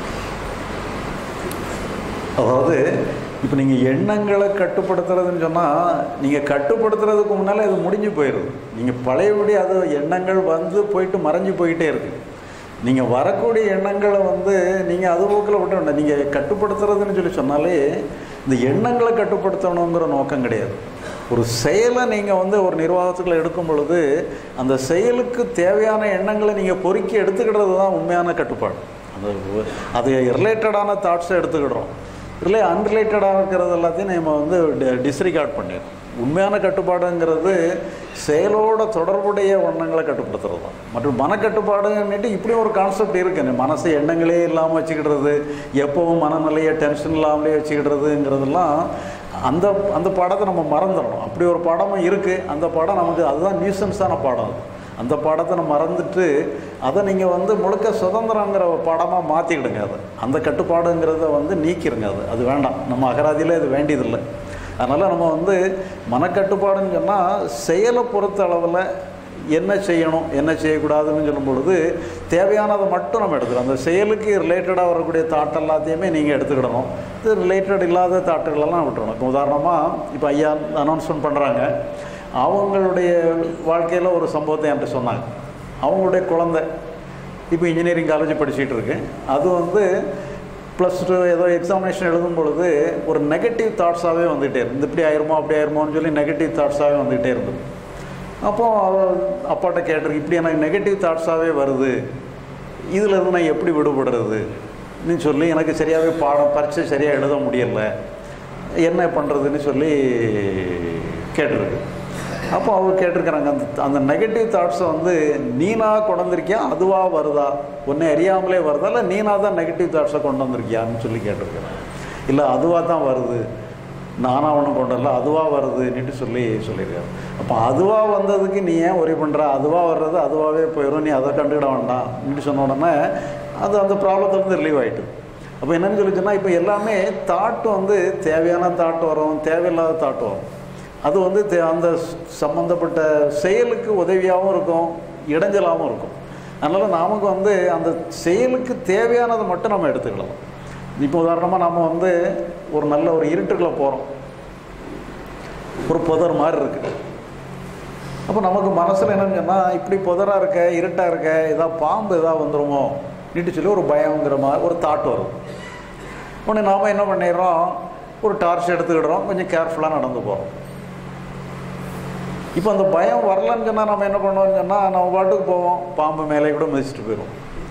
அதாவது இப்போ நீங்கள் எண்ணங்களை கட்டுப்படுத்துறதுன்னு சொன்னால் நீங்கள் கட்டுப்படுத்துறதுக்கு முன்னால் அது முடிஞ்சு போயிடுது நீங்கள் பழையபடி அது எண்ணங்கள் வந்து போயிட்டு மறைஞ்சு போயிட்டே இருக்கு நீங்கள் வரக்கூடிய எண்ணங்களை வந்து நீங்கள் அது போக்கில் விட்ட வேண்டாம் நீங்கள் கட்டுப்படுத்துறதுன்னு சொல்லி சொன்னாலே இந்த எண்ணங்களை கட்டுப்படுத்தணுங்கிற நோக்கம் கிடையாது ஒரு செயலை நீங்கள் வந்து ஒரு நிர்வாகத்துக்குள்ள எடுக்கும் பொழுது அந்த செயலுக்கு தேவையான எண்ணங்களை நீங்கள் பொறுக்கி எடுத்துக்கிடுறது தான் உண்மையான கட்டுப்பாடு அந்த அது ரிலேட்டடான தாட்ஸை எடுத்துக்கிடுறோம் ரிலே அன்ரிலேட்டடாக இருக்கிறது எல்லாத்தையும் நம்ம வந்து டிஸ்ரிகார்ட் பண்ணிடுறோம் உண்மையான கட்டுப்பாடுங்கிறது செயலோட தொடர்புடைய எண்ணங்களை கட்டுப்படுத்துறது தான் மற்றும் மனக்கட்டுப்பாடுன்னுட்டு இப்படி ஒரு கான்செப்ட் இருக்கு மனசு எண்ணங்களே இல்லாமல் வச்சுக்கிடுறது எப்பவும் மனநிலையை டென்ஷன் இல்லாமலே வச்சுக்கிடுறதுங்கிறதெல்லாம் அந்த அந்த பாடத்தை நம்ம மறந்துடணும் அப்படி ஒரு பாடமும் இருக்குது அந்த பாடம் நமக்கு அதுதான் நியூசன்ஸான பாடம் அது அந்த பாடத்தை நம்ம மறந்துட்டு அதை நீங்கள் வந்து முழுக்க சுதந்திரங்கிற ஒரு பாடமாக மாற்றிக்கிடுங்க அது அந்த கட்டுப்பாடுங்கிறத வந்து நீக்கிடுங்க அது அது வேண்டாம் நம்ம அகராதியில் இது வேண்டியதில்லை அதனால் நம்ம வந்து மனக்கட்டுப்பாடுன்னு சொன்னால் செயலை பொறுத்த அளவில் என்ன செய்யணும் என்ன செய்யக்கூடாதுன்னு சொல்லும் பொழுது தேவையானதை மட்டும் நம்ம எடுத்துக்கணும் அந்த செயலுக்கு ரிலேட்டடாக வரக்கூடிய தாட் எல்லாத்தையுமே நீங்கள் எடுத்துக்கிடணும் இது ரிலேட்டட் இல்லாத தாட்டுகளெல்லாம் விட்டுறணும் இப்போ உதாரணமாக இப்போ ஐயா அனௌன்ஸ்மெண்ட் பண்ணுறாங்க அவங்களுடைய வாழ்க்கையில் ஒரு சம்பவத்தை என்கிட்ட சொன்னாங்க அவங்களுடைய குழந்தை இப்போ இன்ஜினியரிங் காலேஜ் படிச்சுட்டு இருக்கு அது வந்து ப்ளஸ் டூ ஏதோ எக்ஸாமினேஷன் எழுதும் பொழுது ஒரு நெகட்டிவ் தாட்ஸாகவே வந்துகிட்டே இருந்து இந்த இப்படி ஆயிருமோ அப்படி ஆயிருமோன்னு சொல்லி நெகட்டிவ் தாட்ஸாகவே வந்துகிட்டே இருந்தது அப்போ அவ அப்பாட்ட கேட்டிருக்கு இப்படி எனக்கு நெகட்டிவ் தாட்ஸாகவே வருது இதில் இருந்து நான் எப்படி விடுபடுறது ன்னு சொல்லி எனக்கு சரியாகவே பாடம் பரீட்சை சரியாக எழுத முடியலை என்ன பண்ணுறதுன்னு சொல்லி கேட்டிருக்கு அப்போ அவர் கேட்டிருக்கிறாங்க அந்த அந்த நெகட்டிவ் தாட்ஸை வந்து நீனா கொண்டு வந்திருக்கியா அதுவாக வருதா உன்னை அறியாமலே வருதா இல்லை நீனா தான் நெகட்டிவ் தாட்ஸை கொண்டு வந்திருக்கியான்னு சொல்லி கேட்டிருக்கிறேன் இல்லை அதுவாக தான் வருது நானாக ஒன்றும் கொண்டு வரல அதுவாக வருதுன்னுட்டு சொல்லி சொல்லியிருக்காரு அப்போ அதுவாக வந்ததுக்கு நீ ஏன் ஒரி பண்ணுற அதுவாக வர்றது அதுவாகவே போயிடும் நீ அதை கண்டுக்கிட வேண்டாம்னு சொன்ன உடனே அது அந்த ப்ராப்ளத்துலேருந்து ரிலீவ் ஆகிட்டு அப்போ என்னன்னு சொல்லி சொன்னால் இப்போ எல்லாமே தாட்டு வந்து தேவையான தாட்டு வரும் தேவையில்லாத தாட்டு வரும் அது வந்து தே- அந்த சம்மந்தப்பட்ட செயலுக்கு உதவியாகவும் இருக்கும் இடைஞ்சலாகவும் இருக்கும் அதனால் நமக்கு வந்து அந்த செயலுக்கு தேவையானதை மட்டும் நம்ம எடுத்துக்கலாம் இப்போ உதாரணமாக நம்ம வந்து ஒரு நல்ல ஒரு இருட்டுக்குள்ளே போகிறோம் ஒரு புதர் மாதிரி இருக்குது அப்போ நமக்கு மனசில் என்னன்னு சொன்னால் இப்படி புதராக இருக்க இருட்டாக இருக்க ஏதாவது பாம்பு ஏதாவது வந்துருமோ நீட்டு சொல்லி ஒரு பயங்கிற மாதிரி ஒரு தாட் வரும் உடனே நாம் என்ன பண்ணிடுறோம் ஒரு டார்ச் எடுத்துக்கிடுறோம் கொஞ்சம் கேர்ஃபுல்லாக நடந்து போகிறோம் இப்போ அந்த பயம் வரலன்னு சொன்னால் நம்ம என்ன பண்ணுவோம்னு சொன்னால் நம்ம பாட்டுக்கு போவோம் பாம்பு மேலே கூட மிதிச்சிட்டு போயிடுவோம்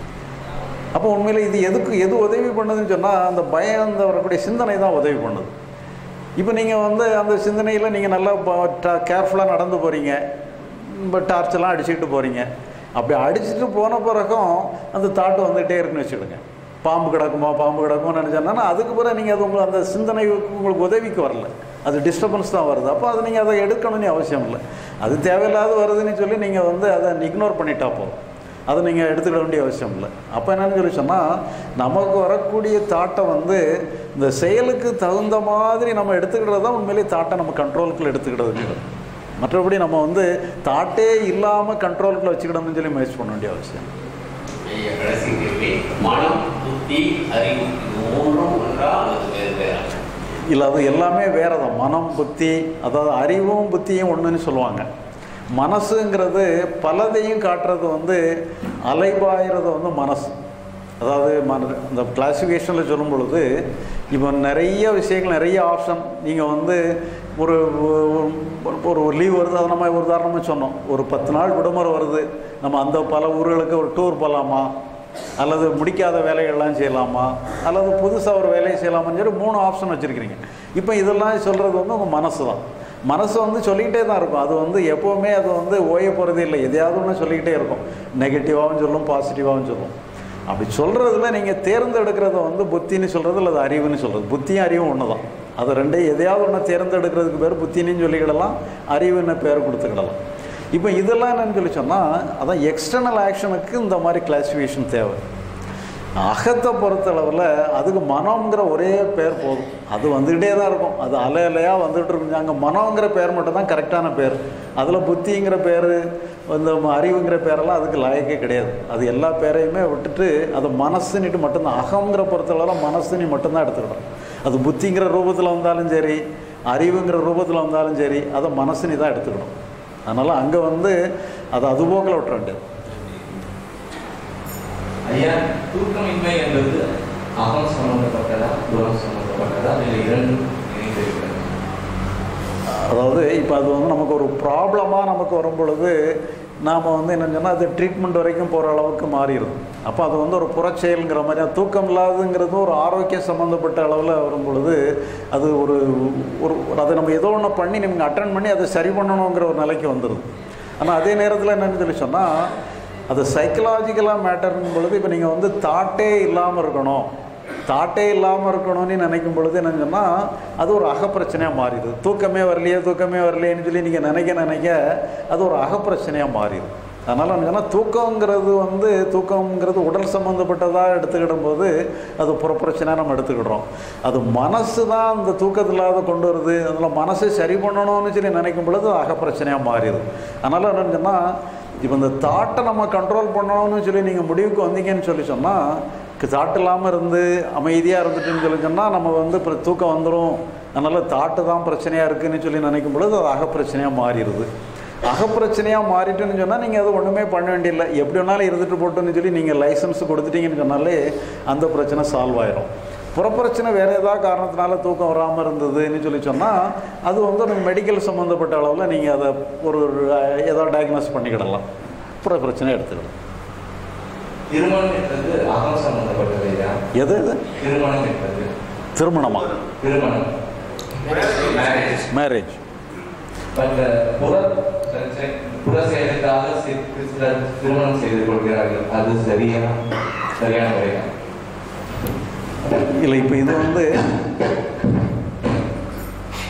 அப்போ உண்மையில் இது எதுக்கு எது உதவி பண்ணுதுன்னு சொன்னால் அந்த பயம் அந்த வரக்கூடிய சிந்தனை தான் உதவி பண்ணுது இப்போ நீங்கள் வந்து அந்த சிந்தனையில் நீங்கள் நல்லா கேர்ஃபுல்லாக நடந்து போகிறீங்க இப்போ டார்ச்செல்லாம் அடிச்சுக்கிட்டு போகிறீங்க அப்படி அடிச்சுட்டு போன பிறகும் அந்த தாட்டு வந்துகிட்டே இருக்குன்னு வச்சுடுங்க பாம்பு கிடக்குமா பாம்பு கிடக்குமா நினச்சோன்னா அதுக்கு பிறகு நீங்கள் அது உங்களுக்கு அந்த சிந்தனை உங்களுக்கு உதவிக்கு வரல அது டிஸ்டர்பன்ஸ் தான் வருது அப்போ அது நீங்கள் அதை எடுக்கணும்னு அவசியம் இல்லை அது தேவையில்லாத வருதுன்னு சொல்லி நீங்கள் வந்து அதை இக்னோர் பண்ணிட்டா போதும் அதை நீங்கள் எடுத்துக்கிட வேண்டிய அவசியம் இல்லை அப்போ என்னன்னு சொல்லி சொன்னால் நமக்கு வரக்கூடிய தாட்டை வந்து இந்த செயலுக்கு தகுந்த மாதிரி நம்ம எடுத்துக்கிட்டது தான் உண்மையிலேயே தாட்டை நம்ம கண்ட்ரோலுக்குள்ள எடுத்துக்கிட்டது மற்றபடி நம்ம வந்து தாட்டே இல்லாமல் கண்ட்ரோலுக்குள்ள வச்சுக்கிடணும்னு சொல்லி முயற்சி பண்ண வேண்டிய அவசியம் ஐயா, கடைசி கேள்வி மனம் புத்தி அறிவு இது மூன்றும் ஒன்றா அல்லது வேறு வேறா இல்லை அது எல்லாமே வேற தான் மனம் புத்தி அதாவது அறிவும் புத்தியும் ஒன்றுன்னு சொல்லுவாங்க மனசுங்கிறது பலதையும் காட்டுறது வந்து அலைபாயிறது வந்து மனசு அதாவது மன இந்த கிளாசிஃபிகேஷனில் சொல்லும் பொழுது இப்போ நிறைய விஷயங்கள் நிறைய ஆப்ஷன் நீங்கள் வந்து ஒரு ஒரு- ஒரு லீவ் வருது அதை நம்ம ஒரு உதாரணமாக சொன்னோம் ஒரு பத்து நாள் விடுமுறை வருது நம்ம அந்த பல ஊர்களுக்கு ஒரு டூர் போகலாமா அல்லது முடிக்காத வேலைகள்லாம் செய்யலாமா அல்லது புதுசாக ஒரு வேலையை செய்யலாமான்னு சொல்லி மூணு ஆப்ஷன் வச்சுருக்கிறீங்க இப்போ இதெல்லாம் சொல்கிறது வந்து உங்கள் மனசு தான் மனசு வந்து சொல்லிக்கிட்டே தான் இருக்கும் அது வந்து எப்போவுமே அது வந்து ஓய போகிறதே இல்லை எதையாவது ஒன்று சொல்லிக்கிட்டே இருக்கும் நெகட்டிவாகவும் சொல்லும் பாசிட்டிவாகவும் சொல்லும் அப்படி சொல்கிறதுல நீங்கள் தேர்ந்தெடுக்கிறத வந்து புத்தின்னு சொல்கிறது அல்லது அறிவுன்னு சொல்கிறது புத்தியும் அறிவும் ஒன்று தான் அது ரெண்டையும் எதையாவது ஒன்று தேர்ந்தெடுக்கிறதுக்கு பேர் புத்தின்னு சொல்லிக்கிடலாம் அறிவுன்னு பேர் கொடுத்துக்கிடலாம் இப்போ இதெல்லாம் என்னன்னு சொல்லி சொன்னால் அதான் எக்ஸ்டர்னல் ஆக்ஷனுக்கு இந்த மாதிரி கிளாசிஃபிகேஷன் தேவை அகத்தை பொறுத்தளவில் அதுக்கு மனம்ங்கிற ஒரே பேர் போதும் அது வந்துக்கிட்டே தான் இருக்கும் அது அலை அலையாக வந்துகிட்டு இருக்கும் அங்கே மனம்ங்கிற பேர் மட்டும் தான் கரெக்டான பேர் அதில் புத்திங்கிற பேர் இந்த அறிவுங்கிற பேரெல்லாம் அதுக்கு லாயக்கே கிடையாது அது எல்லா பேரையுமே விட்டுட்டு அது மனசுன்னுட்டு மட்டும்தான் அகங்கிற பொறுத்தளவில் மனசுன்னு மட்டும்தான் எடுத்துக்கிடும் அது புத்திங்கிற ரூபத்தில் வந்தாலும் சரி அறிவுங்கிற ரூபத்தில் வந்தாலும் சரி அதை மனசுன்னு தான் எடுத்துக்கணும் அதனால் அங்கே வந்து அதை அதுபோக்கில் விட்டுற வேண்டியது ஐயா தூக்கமின்மை என்பது அகம் சம்பந்தப்பட்டதா புறம் சம்பந்தப்பட்டதா இல்லை இரண்டும் இணைந்திருக்கிறது அதாவது இப்போ அது வந்து நமக்கு ஒரு ப்ராப்ளமாக நமக்கு வரும் பொழுது நாம் வந்து என்ன சொன்னால் அது ட்ரீட்மெண்ட் வரைக்கும் போகிற அளவுக்கு மாறிடுது அப்போ அது வந்து ஒரு புறச்செயலுங்கிற மாதிரி அது தூக்கம் இல்லாதுங்கிறது ஒரு ஆரோக்கியம் சம்மந்தப்பட்ட அளவில் வரும் பொழுது அது ஒரு ஒரு அதை நம்ம ஏதோ ஒன்று பண்ணி நீங்கள் அட்டன் பண்ணி அதை சரி பண்ணணுங்கிற ஒரு நிலைக்கு வந்துடுது ஆனால் அதே நேரத்தில் என்னன்னு சொல்லி சொன்னால் அது சைக்கலாஜிக்கலாக மேட்டர்னும் பொழுது இப்போ நீங்கள் வந்து தாட்டே இல்லாமல் இருக்கணும் தாட்டே இல்லாமல் இருக்கணும்னு நினைக்கும் பொழுது என்னன்னு சொன்னால் அது ஒரு அகப்பிரச்சனையாக மாறிடுது தூக்கமே வரலையே தூக்கமே வரலையேன்னு சொல்லி நீங்கள் நினைக்க நினைக்க அது ஒரு அகப்பிரச்சனையாக மாறிடுது அதனால் என்ன சொன்னால் தூக்கங்கிறது வந்து தூக்கங்கிறது உடல் சம்மந்தப்பட்டதாக எடுத்துக்கிடும் போது அது புறப்பிரச்சனையாக நம்ம எடுத்துக்கிடுறோம் அது மனசு தான் அந்த தூக்கத்தில்லாத கொண்டு வருது அதில் மனசை சரி பண்ணணும்னு சொல்லி நினைக்கும் பொழுது அது அகப்பிரச்சனையாக மாறிடுது அதனால் என்னன்னு சொன்னால் இப்போ இந்த தாட்டை நம்ம கண்ட்ரோல் பண்ணணும்னு சொல்லி நீங்கள் முடிவுக்கு வந்தீங்கன்னு சொல்லி சொன்னால் தாட்டு இல்லாமல் இருந்து அமைதியாக இருந்துட்டுன்னு சொல்லி சொன்னால் நம்ம வந்து இப்போ தூக்கம் வந்துடும் அதனால் தாட்டு தான் பிரச்சனையாக இருக்குன்னு சொல்லி நினைக்கும் பொழுது அது அகப்பிரச்சனையாக மாறிடுது அகப்பிரச்சனையாக மாறிட்டுன்னு சொன்னால் நீங்கள் அது ஒன்றுமே பண்ண வேண்டியதில்லை எப்படி வேணாலும் இருந்துட்டு போட்டுன்னு சொல்லி நீங்கள் லைசன்ஸ் கொடுத்துட்டீங்கன்னு சொன்னாலே அந்த பிரச்சனை சால்வ் ஆயிரும் புறப்பிரச்சனை வேறு ஏதாவது காரணத்தினால தூக்கம் வராமல் இருந்ததுன்னு சொல்லி சொன்னால் அது வந்து ஒரு மெடிக்கல் சம்மந்தப்பட்ட அளவில் நீங்கள் அதை ஒரு ஒரு, அஹ், ஏதாவது டயக்னோஸ் பண்ணிக்கிடலாம் புறப்பிரச்சனை எடுத்துக்கலாம் திருமணம் என்பது அகம் சம்பந்தப்பட்டது ஐயா எது எது திருமணம் என்பது திருமணமா திருமணம் மேரேஜ் மேரேஜ் பட் புற புற செயலுக்காக சி- சிலர் திருமணம் செய்து கொள்கிறார்கள் அது சரியா சரியான முறையா இல்லை இப்போ இது வந்து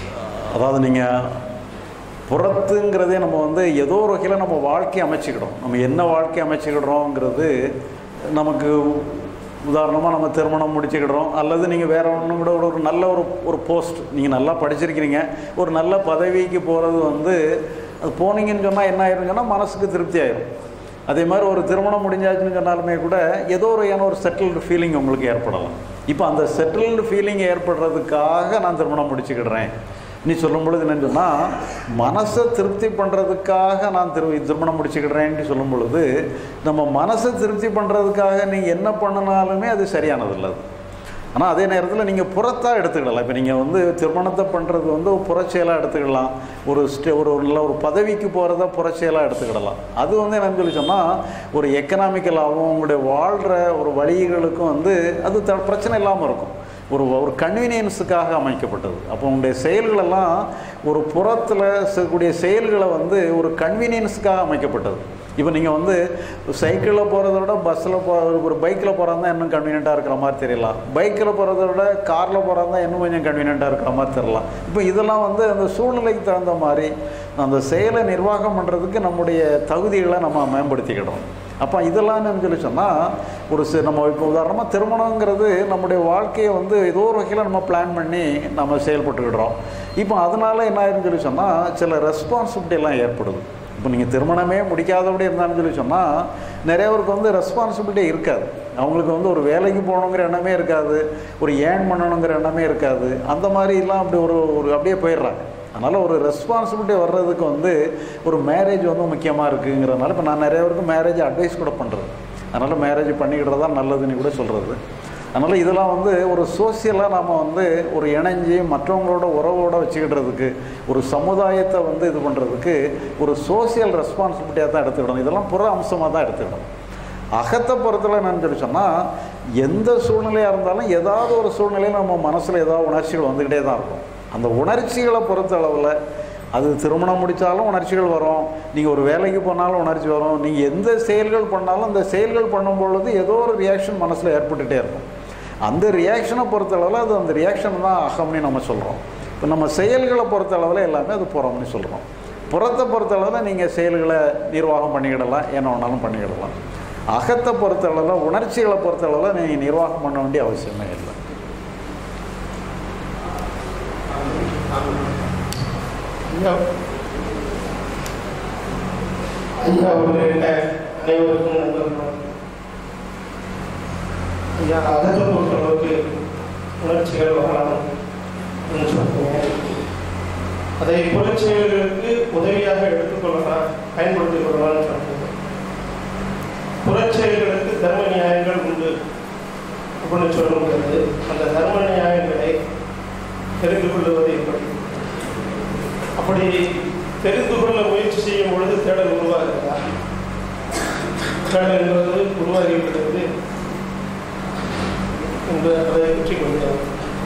அதாவது நீங்கள் புறத்துங்கிறதே நம்ம வந்து ஏதோ ஒரு வகையில் நம்ம வாழ்க்கை அமைச்சிக்கிடும் நம்ம என்ன வாழ்க்கை அமைச்சிக்கிடுறோங்கிறது நமக்கு உதாரணமாக நம்ம திருமணம் முடிச்சுக்கிடுறோம் அல்லது நீங்கள் வேற ஒன்றும் கூட ஒரு நல்ல ஒரு ஒரு போஸ்ட் நீங்கள் நல்லா படிச்சிருக்கிறீங்க ஒரு நல்ல பதவிக்கு போகிறது வந்து அது போனீங்கன்னு சொன்னால் என்ன ஆயிரும்னு சொன்னால் மனசுக்கு திருப்தி ஆயிரும் அதே மாதிரி ஒரு திருமணம் முடிஞ்சாச்சுன்னு சொன்னாலுமே கூட ஏதோ ஒரு ஏன்னா ஒரு செட்டில்டு ஃபீலிங் உங்களுக்கு ஏற்படலாம் இப்போ அந்த செட்டில்டு ஃபீலிங் ஏற்படுறதுக்காக நான் திருமணம் முடிச்சுக்கிடுறேன் நீ சொல்லும் பொழுது என்னன்னு சொன்னால் மனசை திருப்தி பண்ணுறதுக்காக நான் திரு திருமணம் முடிச்சுக்கிடுறேன்ட்டு சொல்லும் பொழுது நம்ம மனசை திருப்தி பண்ணுறதுக்காக நீங்கள் என்ன பண்ணினாலுமே அது சரியானது இல்லை அது ஆனால் அதே நேரத்தில் நீங்கள் புறத்தாக எடுத்துக்கிடலாம் இப்போ நீங்கள் வந்து திருமணத்தை பண்ணுறது வந்து ஒரு புறச்செயலாக எடுத்துக்கிடலாம் ஒரு ஸ்டே ஒரு ஒரு நல்ல ஒரு பதவிக்கு போகிறத புறச்செயலாக எடுத்துக்கிடலாம் அது வந்து என்னன்னு சொல்லி சொன்னால் ஒரு எக்கனாமிக்கலாகவும் உங்களுடைய வாழ்கிற ஒரு வழிகளுக்கும் வந்து அது த பிரச்சனை இல்லாமல் இருக்கும் ஒரு ஒரு கன்வீனியன்ஸுக்காக அமைக்கப்பட்டது அப்போ உங்களுடைய செயல்களெல்லாம் ஒரு புறத்தில் செய்யக்கூடிய செயல்களை வந்து ஒரு கன்வீனியன்ஸுக்காக அமைக்கப்பட்டது இப்போ நீங்கள் வந்து சைக்கிளில் போகிறத விட பஸ்ஸில் போ ஒரு பைக்கில் போகிறதா தான் இன்னும் கன்வீனியண்ட்டாக இருக்கிற மாதிரி தெரியலாம் பைக்கில் போகிறத விட காரில் போகிறதா தான் இன்னும் கொஞ்சம் கன்வீனியண்ட்டாக இருக்கிற மாதிரி தெரியலாம் இப்போ இதெல்லாம் வந்து அந்த சூழ்நிலைக்கு தகுந்த மாதிரி அந்த செயலை நிர்வாகம் பண்ணுறதுக்கு நம்முடைய தகுதிகளை நம்ம மேம்படுத்திக்கிடுறோம் அப்போ இதெல்லாம் சொல்லி சொன்னால் ஒரு சி நம்ம இப்போ உதாரணமாக திருமணங்கிறது நம்முடைய வாழ்க்கையை வந்து ஏதோ ஒரு வகையில் நம்ம பிளான் பண்ணி நம்ம செயல்பட்டுக்கிடுறோம் இப்போ அதனால் என்ன ஆயிருன்னு சொல்லி சொன்னால் சில ரெஸ்பான்சிபிலிட்டி எல்லாம் ஏற்படுது இப்போ நீங்கள் திருமணமே முடிக்காதபடி இருந்தாலும் சொல்லி சொன்னால் நிறைய பேருக்கு வந்து ரெஸ்பான்சிபிலிட்டி இருக்காது அவங்களுக்கு வந்து ஒரு வேலைக்கு போகணுங்கிற எண்ணமே இருக்காது ஒரு ஏர்ன் பண்ணணுங்கிற எண்ணமே இருக்காது அந்த மாதிரிலாம் அப்படி ஒரு ஒரு அப்படியே போயிடுறாங்க அதனால் ஒரு ரெஸ்பான்சிபிலிட்டி வர்றதுக்கு வந்து ஒரு மேரேஜ் வந்து முக்கியமாக இருக்குங்கிறதுனால இப்போ நான் நிறைய பேருக்கு மேரேஜ் அட்வைஸ் கூட பண்ணுறது அதனால் மேரேஜ் பண்ணிக்கிட்டு தான் நல்லதுன்னு கூட சொல்கிறது அதனால் இதெல்லாம் வந்து ஒரு சோசியலாக நாம் வந்து ஒரு இணைஞ்சி மற்றவங்களோட உறவோட வச்சுக்கிடுறதுக்கு ஒரு சமுதாயத்தை வந்து இது பண்ணுறதுக்கு ஒரு சோசியல் ரெஸ்பான்சிபிலிட்டியாக தான் எடுத்துக்கிடணும் இதெல்லாம் புற அம்சமாக தான் எடுத்துக்கிடணும் அகத்தை பொறுத்தல என்னன்னு சொல்லி சொன்னால் எந்த சூழ்நிலையாக இருந்தாலும் ஏதாவது ஒரு சூழ்நிலையில் நம்ம மனசில் ஏதாவது உணர்ச்சிகள் வந்துக்கிட்டே தான் இருக்கும் அந்த உணர்ச்சிகளை பொறுத்த அளவில் அது திருமணம் முடித்தாலும் உணர்ச்சிகள் வரும் நீங்கள் ஒரு வேலைக்கு போனாலும் உணர்ச்சி வரும் நீங்கள் எந்த செயல்கள் பண்ணாலும் அந்த செயல்கள் பண்ணும் பொழுது ஏதோ ஒரு ரியாக்ஷன் மனசில் ஏற்பட்டுகிட்டே இருக்கும் அந்த ரியாக்ஷனை பொறுத்தளவில் அது அந்த ரியாக்ஷன் தான் அகம்னு நம்ம சொல்கிறோம் இப்போ நம்ம செயல்களை பொறுத்தளவில் எல்லாமே அது புறம்னு சொல்கிறோம் புறத்தை பொறுத்தளவில் நீங்கள் செயல்களை நிர்வாகம் பண்ணிக்கிடலாம் என்ன வேணாலும் பண்ணிக்கிடலாம் அகத்தை பொறுத்தளவில் உணர்ச்சிகளை பொறுத்தளவில் நீங்கள் நிர்வாகம் பண்ண வேண்டிய அவசியமே இல்லை ஐயா ஐயா அவர்கள்ட்ட அனைவருக்கும் நண்பர்களும் ஐயா அகத்தை பொறுத்தளவுக்கு உணர்ச்சிகள் வரலாம் என்று சொன்னீங்க அதை புறச்செயல்களுக்கு உதவியாக எடுத்துக்கொள்ளலாம் பயன்படுத்திக் கொள்ளலாம்னு சொன்னீங்க புறச்செயல்களுக்கு தர்ம நியாயங்கள் உண்டு அப்படின்னு சொல்லும்போது அந்த தர்ம நியாயங்களை தெரிந்து கொள்வது எப்படி அப்படி தெரிந்து கொள்ள முயற்சி செய்யும் பொழுது தேடல் உருவாகிறதா தேடல் என்பது உருவாகிவிடுகிறது என்று அதை பற்றி கொஞ்சம்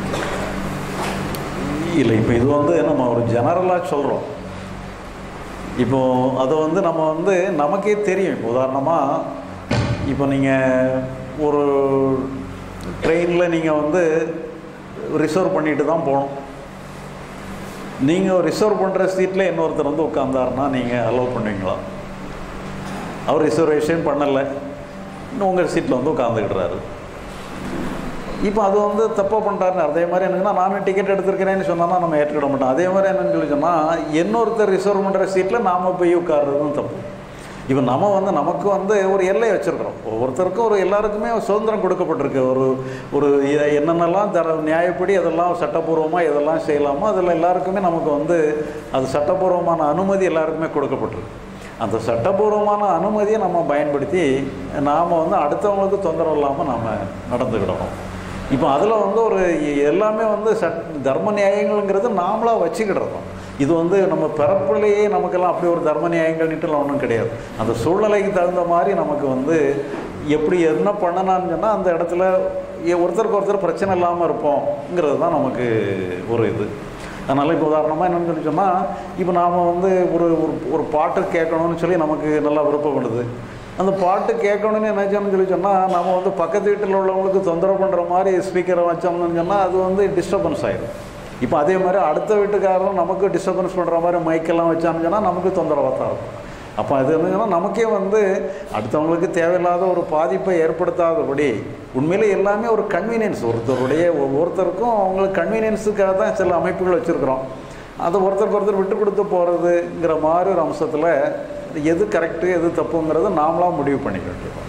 இல்லை இப்போ இது வந்து நம்ம ஒரு ஜெனரலாக சொல்கிறோம் இப்போ அதை வந்து நம்ம வந்து நமக்கே தெரியும் இப்போ உதாரணமாக இப்போ நீங்கள் ஒரு ட்ரெயினில் நீங்கள் வந்து ரிசர்வ் பண்ணிட்டு தான் போகணும் நீங்கள் ரிசர்வ் பண்ணுற சீட்டில் இன்னொருத்தர் வந்து உட்காந்தாருன்னா நீங்கள் அலோவ் பண்ணுவீங்களா அவர் ரிசர்வேஷன் பண்ணலை இன்னும் உங்கள் சீட்டில் வந்து உட்காந்துக்கிடுறாரு இப்போ அது வந்து தப்பாக பண்ணுறாருன்னு அதே மாதிரி என்னங்கன்னா நானும் டிக்கெட் எடுத்திருக்கிறேன்னு சொன்னால் நம்ம ஏற்றுக்கிட மாட்டோம் அதே மாதிரி என்னன்னு சொல்லி சொன்னால் இன்னொருத்தர் ரிசர்வ் பண்ணுற சீட்டில் நாம் போய் உட்கார்றதும் தப்பு இப்போ நம்ம வந்து நமக்கு வந்து ஒரு எல்லை வச்சுருக்கிறோம் ஒவ்வொருத்தருக்கும் ஒரு எல்லாருக்குமே ஒரு சுதந்திரம் கொடுக்கப்பட்டிருக்கு ஒரு ஒரு இ- என்னென்னலாம் தர நியாயப்படி அதெல்லாம் சட்டப்பூர்வமாக எதெல்லாம் செய்யலாமோ அதில் எல்லாருக்குமே நமக்கு வந்து அது சட்டப்பூர்வமான அனுமதி எல்லாருக்குமே கொடுக்கப்பட்டிருக்கு அந்த சட்டப்பூர்வமான அனுமதியை நம்ம பயன்படுத்தி நாம் வந்து அடுத்தவங்களுக்கு தொந்தரவு இல்லாமல் நாம் நடந்துக்கிடணும் இப்போ அதில் வந்து ஒரு எல்லாமே வந்து சட் தர்ம நியாயங்கள்ங்கிறது நாமளாக வச்சுக்கிடுறோம் இது வந்து நம்ம பிறப்புலேயே நமக்கெல்லாம் அப்படி ஒரு தர்ம நியாயங்கள்னுட்டுலாம் ஒன்றும் கிடையாது அந்த சூழ்நிலைக்கு தகுந்த மாதிரி நமக்கு வந்து எப்படி என்ன பண்ணலாம்னு சொன்னால் அந்த இடத்துல எ- ஒருத்தருக்கு ஒருத்தர் பிரச்சனை இல்லாமல் இருப்போங்கிறது தான் நமக்கு ஒரு இது அதனால் இப்போ உதாரணமாக என்னென்னு சொல்லி சொன்னால் இப்போ நாம் வந்து ஒரு ஒரு ஒரு பாட்டு கேட்கணும்னு சொல்லி நமக்கு நல்லா விருப்பப்படுது அந்த பாட்டு கேட்கணும்னு நினைச்சோம்னு சொல்லி சொன்னால் நம்ம வந்து பக்கத்து வீட்டில் உள்ளவங்களுக்கு தொந்தரவு பண்ணுற மாதிரி ஸ்பீக்கரை வச்சோம்னு சொன்னால் அது வந்து டிஸ்டர்பன்ஸ் ஆயிடும் இப்போ அதே மாதிரி அடுத்த வீட்டுக்காரரும் நமக்கு டிஸ்டர்பன்ஸ் பண்ணுற மாதிரி மைக்கெல்லாம் வச்சான்னு சொன்னால் நமக்கு தொந்தரவாக தான் இருக்கும் அப்போ அது என்னன்னா நமக்கே வந்து அடுத்தவங்களுக்கு தேவையில்லாத ஒரு பாதிப்பை ஏற்படுத்தாதபடி உண்மையிலே எல்லாமே ஒரு கன்வீனியன்ஸ் ஒருத்தருடைய ஒவ்வொருத்தருக்கும் அவங்களுக்கு கன்வீனியன்ஸுக்காக தான் சில அமைப்புகள் வச்சுருக்குறோம் அதை ஒருத்தருக்கு ஒருத்தர் விட்டு கொடுத்து போகிறதுங்கிற மாதிரி ஒரு அம்சத்தில் எது கரெக்டு எது தப்புங்கிறத நாமளாக முடிவு பண்ணிக்க வேண்டியது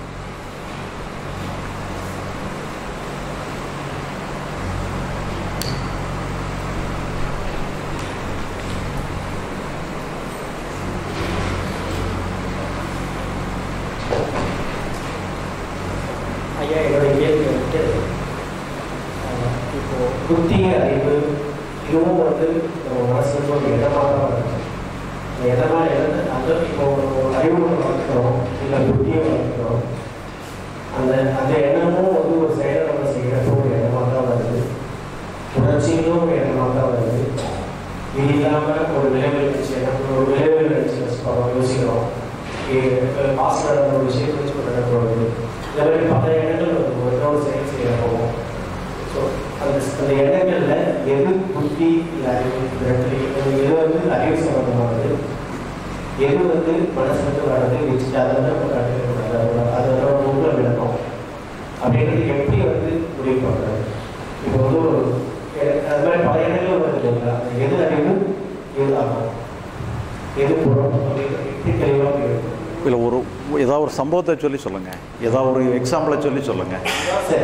ஐயா என்னோட கேள்வி வந்துட்டு அஹ், இப்போ புத்தி அறிவு இதுவும் வந்து நம்ம மனசுக்கு ஒரு இடமாக தான் இருக்கு இந்த இடமா இருந்து அந்த இப்போ ஒரு அறிவு வளர்க்கிறோம் இல்லை புத்தியை வளர்க்கிறோம் அந்த அந்த எண்ணமும் வந்து ஒரு செயலை நம்ம செய்கிறப்போ ஒரு இடமாக தான் வருது உணர்ச்சிகளும் ஒரு இடமாக தான் வருது இது இல்லாமல் ஒரு விளைவு வச்சு நம்ம ஒரு விளைவு வச்சு யோசிக்கிறோம் பாஸ் நடந்த ஒரு விஷயத்தை வச்சு நடக்க வருது இந்த மாதிரி பல எண்ணங்கள் வந்து ஒரு ஒரு செயல் செய்ய போகும் ஸோ அந்த அந்த எண்ணங்களில் எது புத்தி இல்லை அறிவு இந்த ரெண்டுலையும் எது வந்து அறிவு சம்பந்தமானது எது வந்து மனசுக்கு வர்றது வச்சுட்டு அதை வந்து நம்ம கண்டுக்கக்கூடாது அதோட அதோட உள்ள விளக்கம் அப்படின்றது எப்படி வந்து முடிவு பண்ணுறது இப்போ வந்து ஒரு எ- அது மாதிரி பல எண்ணங்கள் வருது இல்லைங்களா அந்த எது அறிவு எது ஆகும் எது புறம் அப்படின்றது எப்படி தெளிவாக கேட்கும் இல்லை ஒரு ஏதாவது ஒரு சம்பவத்தை சொல்லி சொல்லுங்கள் ஏதாவது ஒரு எக்ஸாம்பிளை சொல்லி சொல்லுங்கள் சரி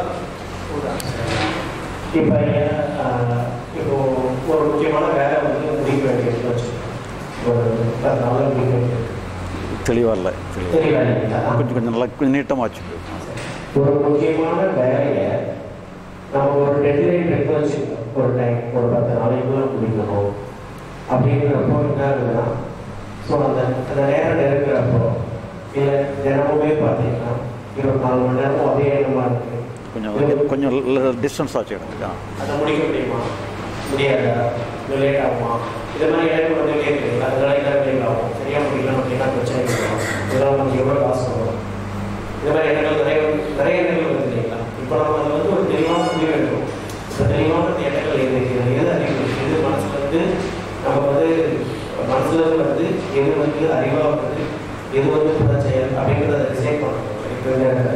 இப்போ இப்போ ஒரு முக்கியமான வேலை வந்து முடிக்க வேண்டியது வச்சுக்கோங்க ஒரு பத்து நாள் முடிக்க வேண்டியது தெளிவாக இல்லை தெளிவாக தெரியல இல்லைங்களா? கொஞ்சம் கொஞ்சம் நல்லா கொஞ்சம் நீட்டமாக வச்சுக்கோங்க ஒரு முக்கியமான வேலையை நம்ம ஒரு டெட்லைன் எடுத்து வச்சுக்கணும் ஒரு டைம் ஒரு பத்து நாளைக்குள்ள முடிக்கணும் அப்படிங்கிறப்போ என்ன ஆகுதுன்னா ஸோ அந்த அந்த நேரம் நெருங்குறப்போ இல்லை தினமுமே பார்த்தீங்கன்னா இருபத்தி நாலு மணி நேரம் அதே எண்ணமாக இருக்கு கொஞ்சம் கொஞ்சம் டிஸ்டன்ஸ் வச்சுக்கிடுங்க அதை முடிக்க முடியுமா முடியாதா இல்லை லேட் ஆகுமா இது மாதிரி எனக்கு வந்து கேட்குறீங்க அதனால என்ன லேட் ஆகும் சரியா முடியல அப்படின்னா பிரச்சனை இருக்கும் இதெல்லாம் நமக்கு எவ்வளோ காசு வரும் இது மாதிரி எண்ணங்கள் நிறைய வந்து- நிறைய எண்ணங்கள் வருது இல்லைங்களா இப்போ நம்ம அதை வந்து ஒரு தெளிவான முடிவு எடுக்கணும் இந்த தெளிவான எண்ணங்கள் எது இது எது அறிவு எது மனசுல வந்து நம்ம வந்து மனசுல இருந்து வந்து எது வந்து அறிவாக வந்து எது வந்து புற செயல் அப்படிங்கிறத டிசைட் பண்ணணும் இப்போ இந்த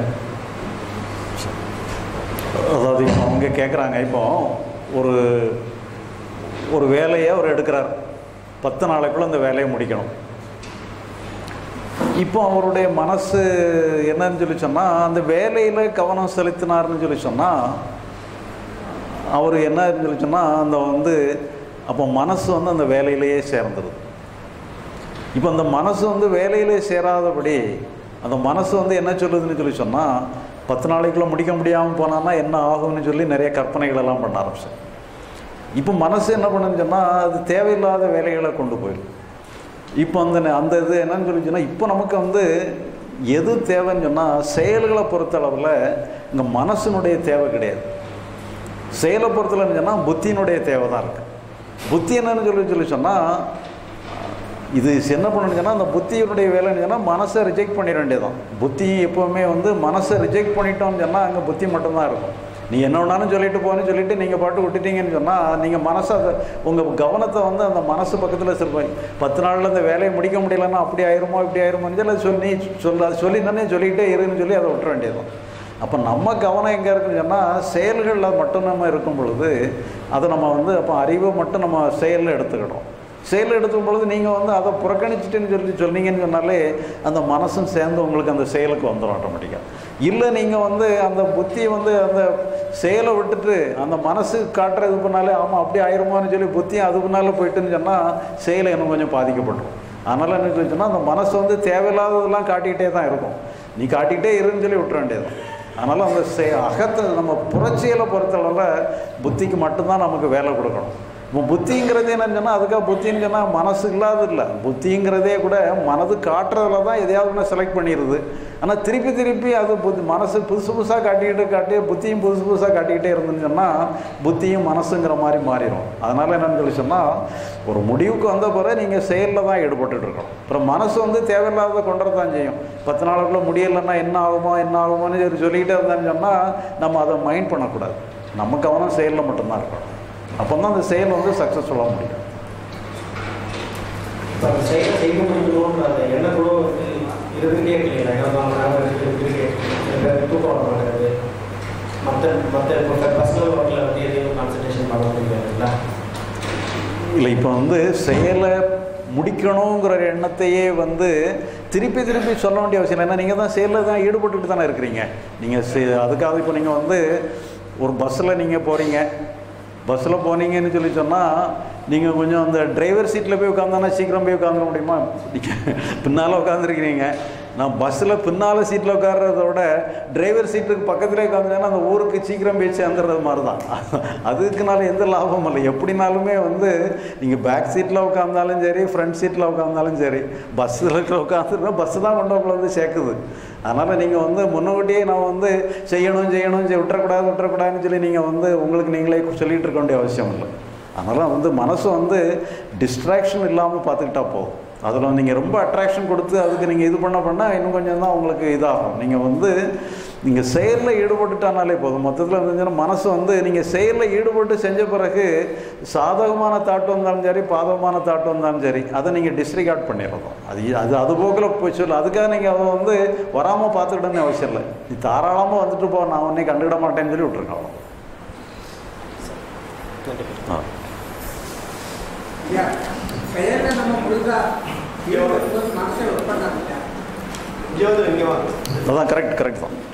அதாவது இப்போ அவங்க கேட்குறாங்க இப்போ ஒரு ஒரு வேலையை அவர் எடுக்கிறார் பத்து நாளைக்குள்ள அந்த வேலையை முடிக்கணும் இப்போ அவருடைய மனசு என்னன்னு சொல்லி சொன்னால் அந்த வேலையில் கவனம் செலுத்தினார்னு சொல்லி சொன்னால் அவர் என்னன்னு சொல்லி சொன்னால் அந்த வந்து அப்போ மனசு வந்து அந்த வேலையிலேயே சேர்ந்துருது இப்போ அந்த மனசு வந்து வேலையிலே சேராதபடி அந்த மனசு வந்து என்ன சொல்லுதுன்னு சொல்லி சொன்னால் பத்து நாளைக்குள்ளே முடிக்க முடியாமல் போனான்னா என்ன ஆகும்னு சொல்லி நிறைய கற்பனைகள் எல்லாம் பண்ண ஆரம்பிச்சேன் இப்போ மனசு என்ன பண்ணுன்னு சொன்னால் அது தேவையில்லாத வேலைகளை கொண்டு போயிடும் இப்போ அந்த நே- அந்த இது என்னன்னு சொல்லி சொன்னால் இப்போ நமக்கு வந்து எது தேவைன்னு சொன்னால் செயல்களை பொறுத்தளவில் இங்கே மனசினுடைய தேவை கிடையாது செயலை பொறுத்தலன்னு சொன்னால் புத்தியினுடைய தேவை தான் இருக்குது புத்தி என்னன்னு சொல்லி சொல்லி சொன்னால் இது என்ன பண்ணணும்னு சொன்னால் அந்த புத்தியினுடைய வேலைன்னு சொன்னால் மனசை ரிஜெக்ட் பண்ணிட வேண்டியதான் புத்தி எப்போவுமே வந்து மனசை ரிஜெக்ட் பண்ணிட்டோம்னு சொன்னால் அங்கே புத்தி மட்டும்தான் இருக்கும் நீ என்ன வேணாலும் சொல்லிட்டு போன்னு சொல்லிட்டு நீங்கள் பாட்டு விட்டுட்டீங்கன்னு சொன்னால் நீங்கள் மனசை அதை உங்கள் கவனத்தை வந்து அந்த மனசு பக்கத்தில் சில பத்து நாளில் அந்த வேலையை முடிக்க முடியலன்னா அப்படி ஆயிருமோ இப்படி ஆயிருமோன்னு சொல்லி அது சொல்லி சொல்ல அது சொல்லி தானே சொல்லிக்கிட்டே இருன்னு சொல்லி அதை விட்டுற வேண்டியதுதான் அப்போ நம்ம கவனம் எங்கே இருக்குன்னு சொன்னால் செயல்களில் மட்டும் நம்ம இருக்கும் பொழுது அதை நம்ம வந்து அப்போ அறிவை மட்டும் நம்ம செயலில் எடுத்துக்கிடுறோம் செயலில் எடுத்துக்கும் பொழுது நீங்கள் வந்து அதை புறக்கணிச்சிட்டுன்னு சொல்லி சொன்னீங்கன்னு சொன்னாலே அந்த மனசும் சேர்ந்து உங்களுக்கு அந்த செயலுக்கு வந்துடும் ஆட்டோமேட்டிக்காக இல்லை நீங்கள் வந்து அந்த புத்தி வந்து அந்த செயலை விட்டுட்டு அந்த மனசு காட்டுற இது பண்ணாலே ஆமாம் அப்படி ஆயிருமான்னு சொல்லி புத்தியும் அது பின்னால் போயிட்டுன்னு சொன்னால் செயலை இன்னும் கொஞ்சம் பாதிக்கப்பட்டுரும் அதனால் என்ன சொல்லி சொன்னால் அந்த மனசு வந்து தேவையில்லாததெல்லாம் காட்டிக்கிட்டே தான் இருக்கும் நீ காட்டிக்கிட்டே இருன்னு சொல்லி விட்டுற வேண்டியது அதனால் அந்த செ அகத்தை நம்ம புரட்சியலை பொறுத்தளவில் புத்திக்கு மட்டும்தான் நமக்கு வேலை கொடுக்கணும் இப்போ புத்திங்கிறது என்னன்னு சொன்னால் அதுக்காக புத்தின்னு சொன்னால் மனசு இல்லாத இல்லை புத்திங்கிறதே கூட மனது காட்டுறதுல தான் எதையாவது ஒன்று செலக்ட் பண்ணிடுது ஆனால் திருப்பி திருப்பி அது புத்தி மனசு புதுசு புதுசாக காட்டிக்கிட்டு காட்டி புத்தியும் புதுசு புதுசாக காட்டிக்கிட்டே இருந்துன்னு சொன்னால் புத்தியும் மனசுங்கிற மாதிரி மாறிடும் அதனால் என்னன்னு சொல்லி சொன்னால் ஒரு முடிவுக்கு வந்த பிறகு நீங்கள் செயலில் தான் ஈடுபட்டுட்டு இருக்கணும் அப்புறம் மனசு வந்து தேவையில்லாத கொண்டு தான் செய்யும் பத்து நாளுக்குள்ளே முடியலைன்னா என்ன ஆகுமோ என்ன ஆகுமோன்னு சொல்லி சொல்லிக்கிட்டே இருந்தேன்னு சொன்னால் நம்ம அதை மைண்ட் பண்ணக்கூடாது நம்ம கவனம் செயலில் மட்டும்தான் இருக்கணும் அப்போ தான் அந்த செயல் வந்து சக்ஸஸ்ஃபுல்லாக முடியும் இப்போ அந்த செயலை செய்ய முடிக்கணுன்ற அந்த எண்ணம் கூட வந்து இருந்துகிட்டே இருக்கு இல்லையா இருபத்தி நாலு மணி நேரம் இருக்கு இருக்கு தூக்கம் வர மாட்டேங்குது மற்ற மற்ற இப்போ பர்சனல் ஒர்க்கில் வந்து எதையும் கான்சன்ட்ரேஷன் பண்ண முடியாதுல்ல இல்லை இப்போ வந்து செயலை முடிக்கணுங்கிற எண்ணத்தையே வந்து திருப்பி திருப்பி சொல்ல வேண்டிய அவசியம் இல்லை ஏன்னா நீங்கள் தான் செயலில் தான் ஈடுபட்டுட்டு தானே இருக்கிறீங்க நீங்கள் அதுக்காக இப்போ நீங்கள் வந்து ஒரு பஸ்ஸில் நீங்கள் போகிறீங்க பஸ்ஸில் போனீங்கன்னு சொல்லி சொன்னால் நீங்கள் கொஞ்சம் அந்த டிரைவர் சீட்டில் போய் உட்காந்தானா சீக்கிரம் போய் உட்காந்துட முடியுமா நீங்கள் பின்னால் உட்காந்துருக்கிறீங்க நான் பஸ்ஸில் பின்னால் சீட்டில் உட்கார்றத விட டிரைவர் சீட்டுக்கு பக்கத்துலேயே உட்காந்துட்டேன்னா அந்த ஊருக்கு சீக்கிரம் போய் சேர்ந்துறது மாதிரி தான் அதுக்குனால எந்த லாபமும் இல்லை எப்படினாலுமே வந்து நீங்கள் பேக் சீட்டில் உட்காந்தாலும் சரி ஃப்ரண்ட் சீட்டில் உட்காந்தாலும் சரி பஸ்ஸில் இருக்கிற உட்காந்துருந்தா பஸ்ஸு தான் கொண்டு உங்களை வந்து சேர்க்குது அதனால் நீங்கள் வந்து முன்னக்கூட்டியே நான் வந்து செய்யணும் செய்யணும் செய் விட்டுறக்கூடாது விட்டுறக்கூடாதுன்னு சொல்லி நீங்கள் வந்து உங்களுக்கு நீங்களே சொல்லிகிட்டு இருக்க வேண்டிய அவசியம் இல்லை அதனால் வந்து மனசு வந்து டிஸ்ட்ராக்ஷன் இல்லாமல் பார்த்துக்கிட்டா போதும் அதில் நீங்கள் ரொம்ப அட்ராக்ஷன் கொடுத்து அதுக்கு நீங்கள் இது பண்ண பண்ணால் இன்னும் கொஞ்சம் தான் உங்களுக்கு இதாகும் நீங்கள் வந்து நீங்கள் செயலில் ஈடுபட்டுட்டானாலே போதும் மொத்தத்தில் இருந்துச்சுன்னா மனசு வந்து நீங்கள் செயலில் ஈடுபட்டு செஞ்ச பிறகு சாதகமான தாட்டு வந்தாலும் சரி பாதகமான தாட்டு வந்தாலும் சரி அதை நீங்கள் டிஸ்ரிகார்ட் பண்ணிடணும் அது அது அது போக்கில் போய் சொல்லு அதுக்காக நீங்கள் அதை வந்து வராமல் பார்த்துக்கிட்டோன்னு அவசியம் இல்லை நீ தாராளமாக வந்துட்டு போ நான் உன்னை கண்டுக்கிட மாட்டேன்னு சொல்லி விட்டுருக்கேன் அவ்வளோ ஆ செயலை நம்ம முழுதா ஈடுபடும்போது மனசை ஒர்க் பண்ணாங்க இங்கே வந்து இங்கே வாங்க அதான் கரெக்ட் கரெக்ட் தான்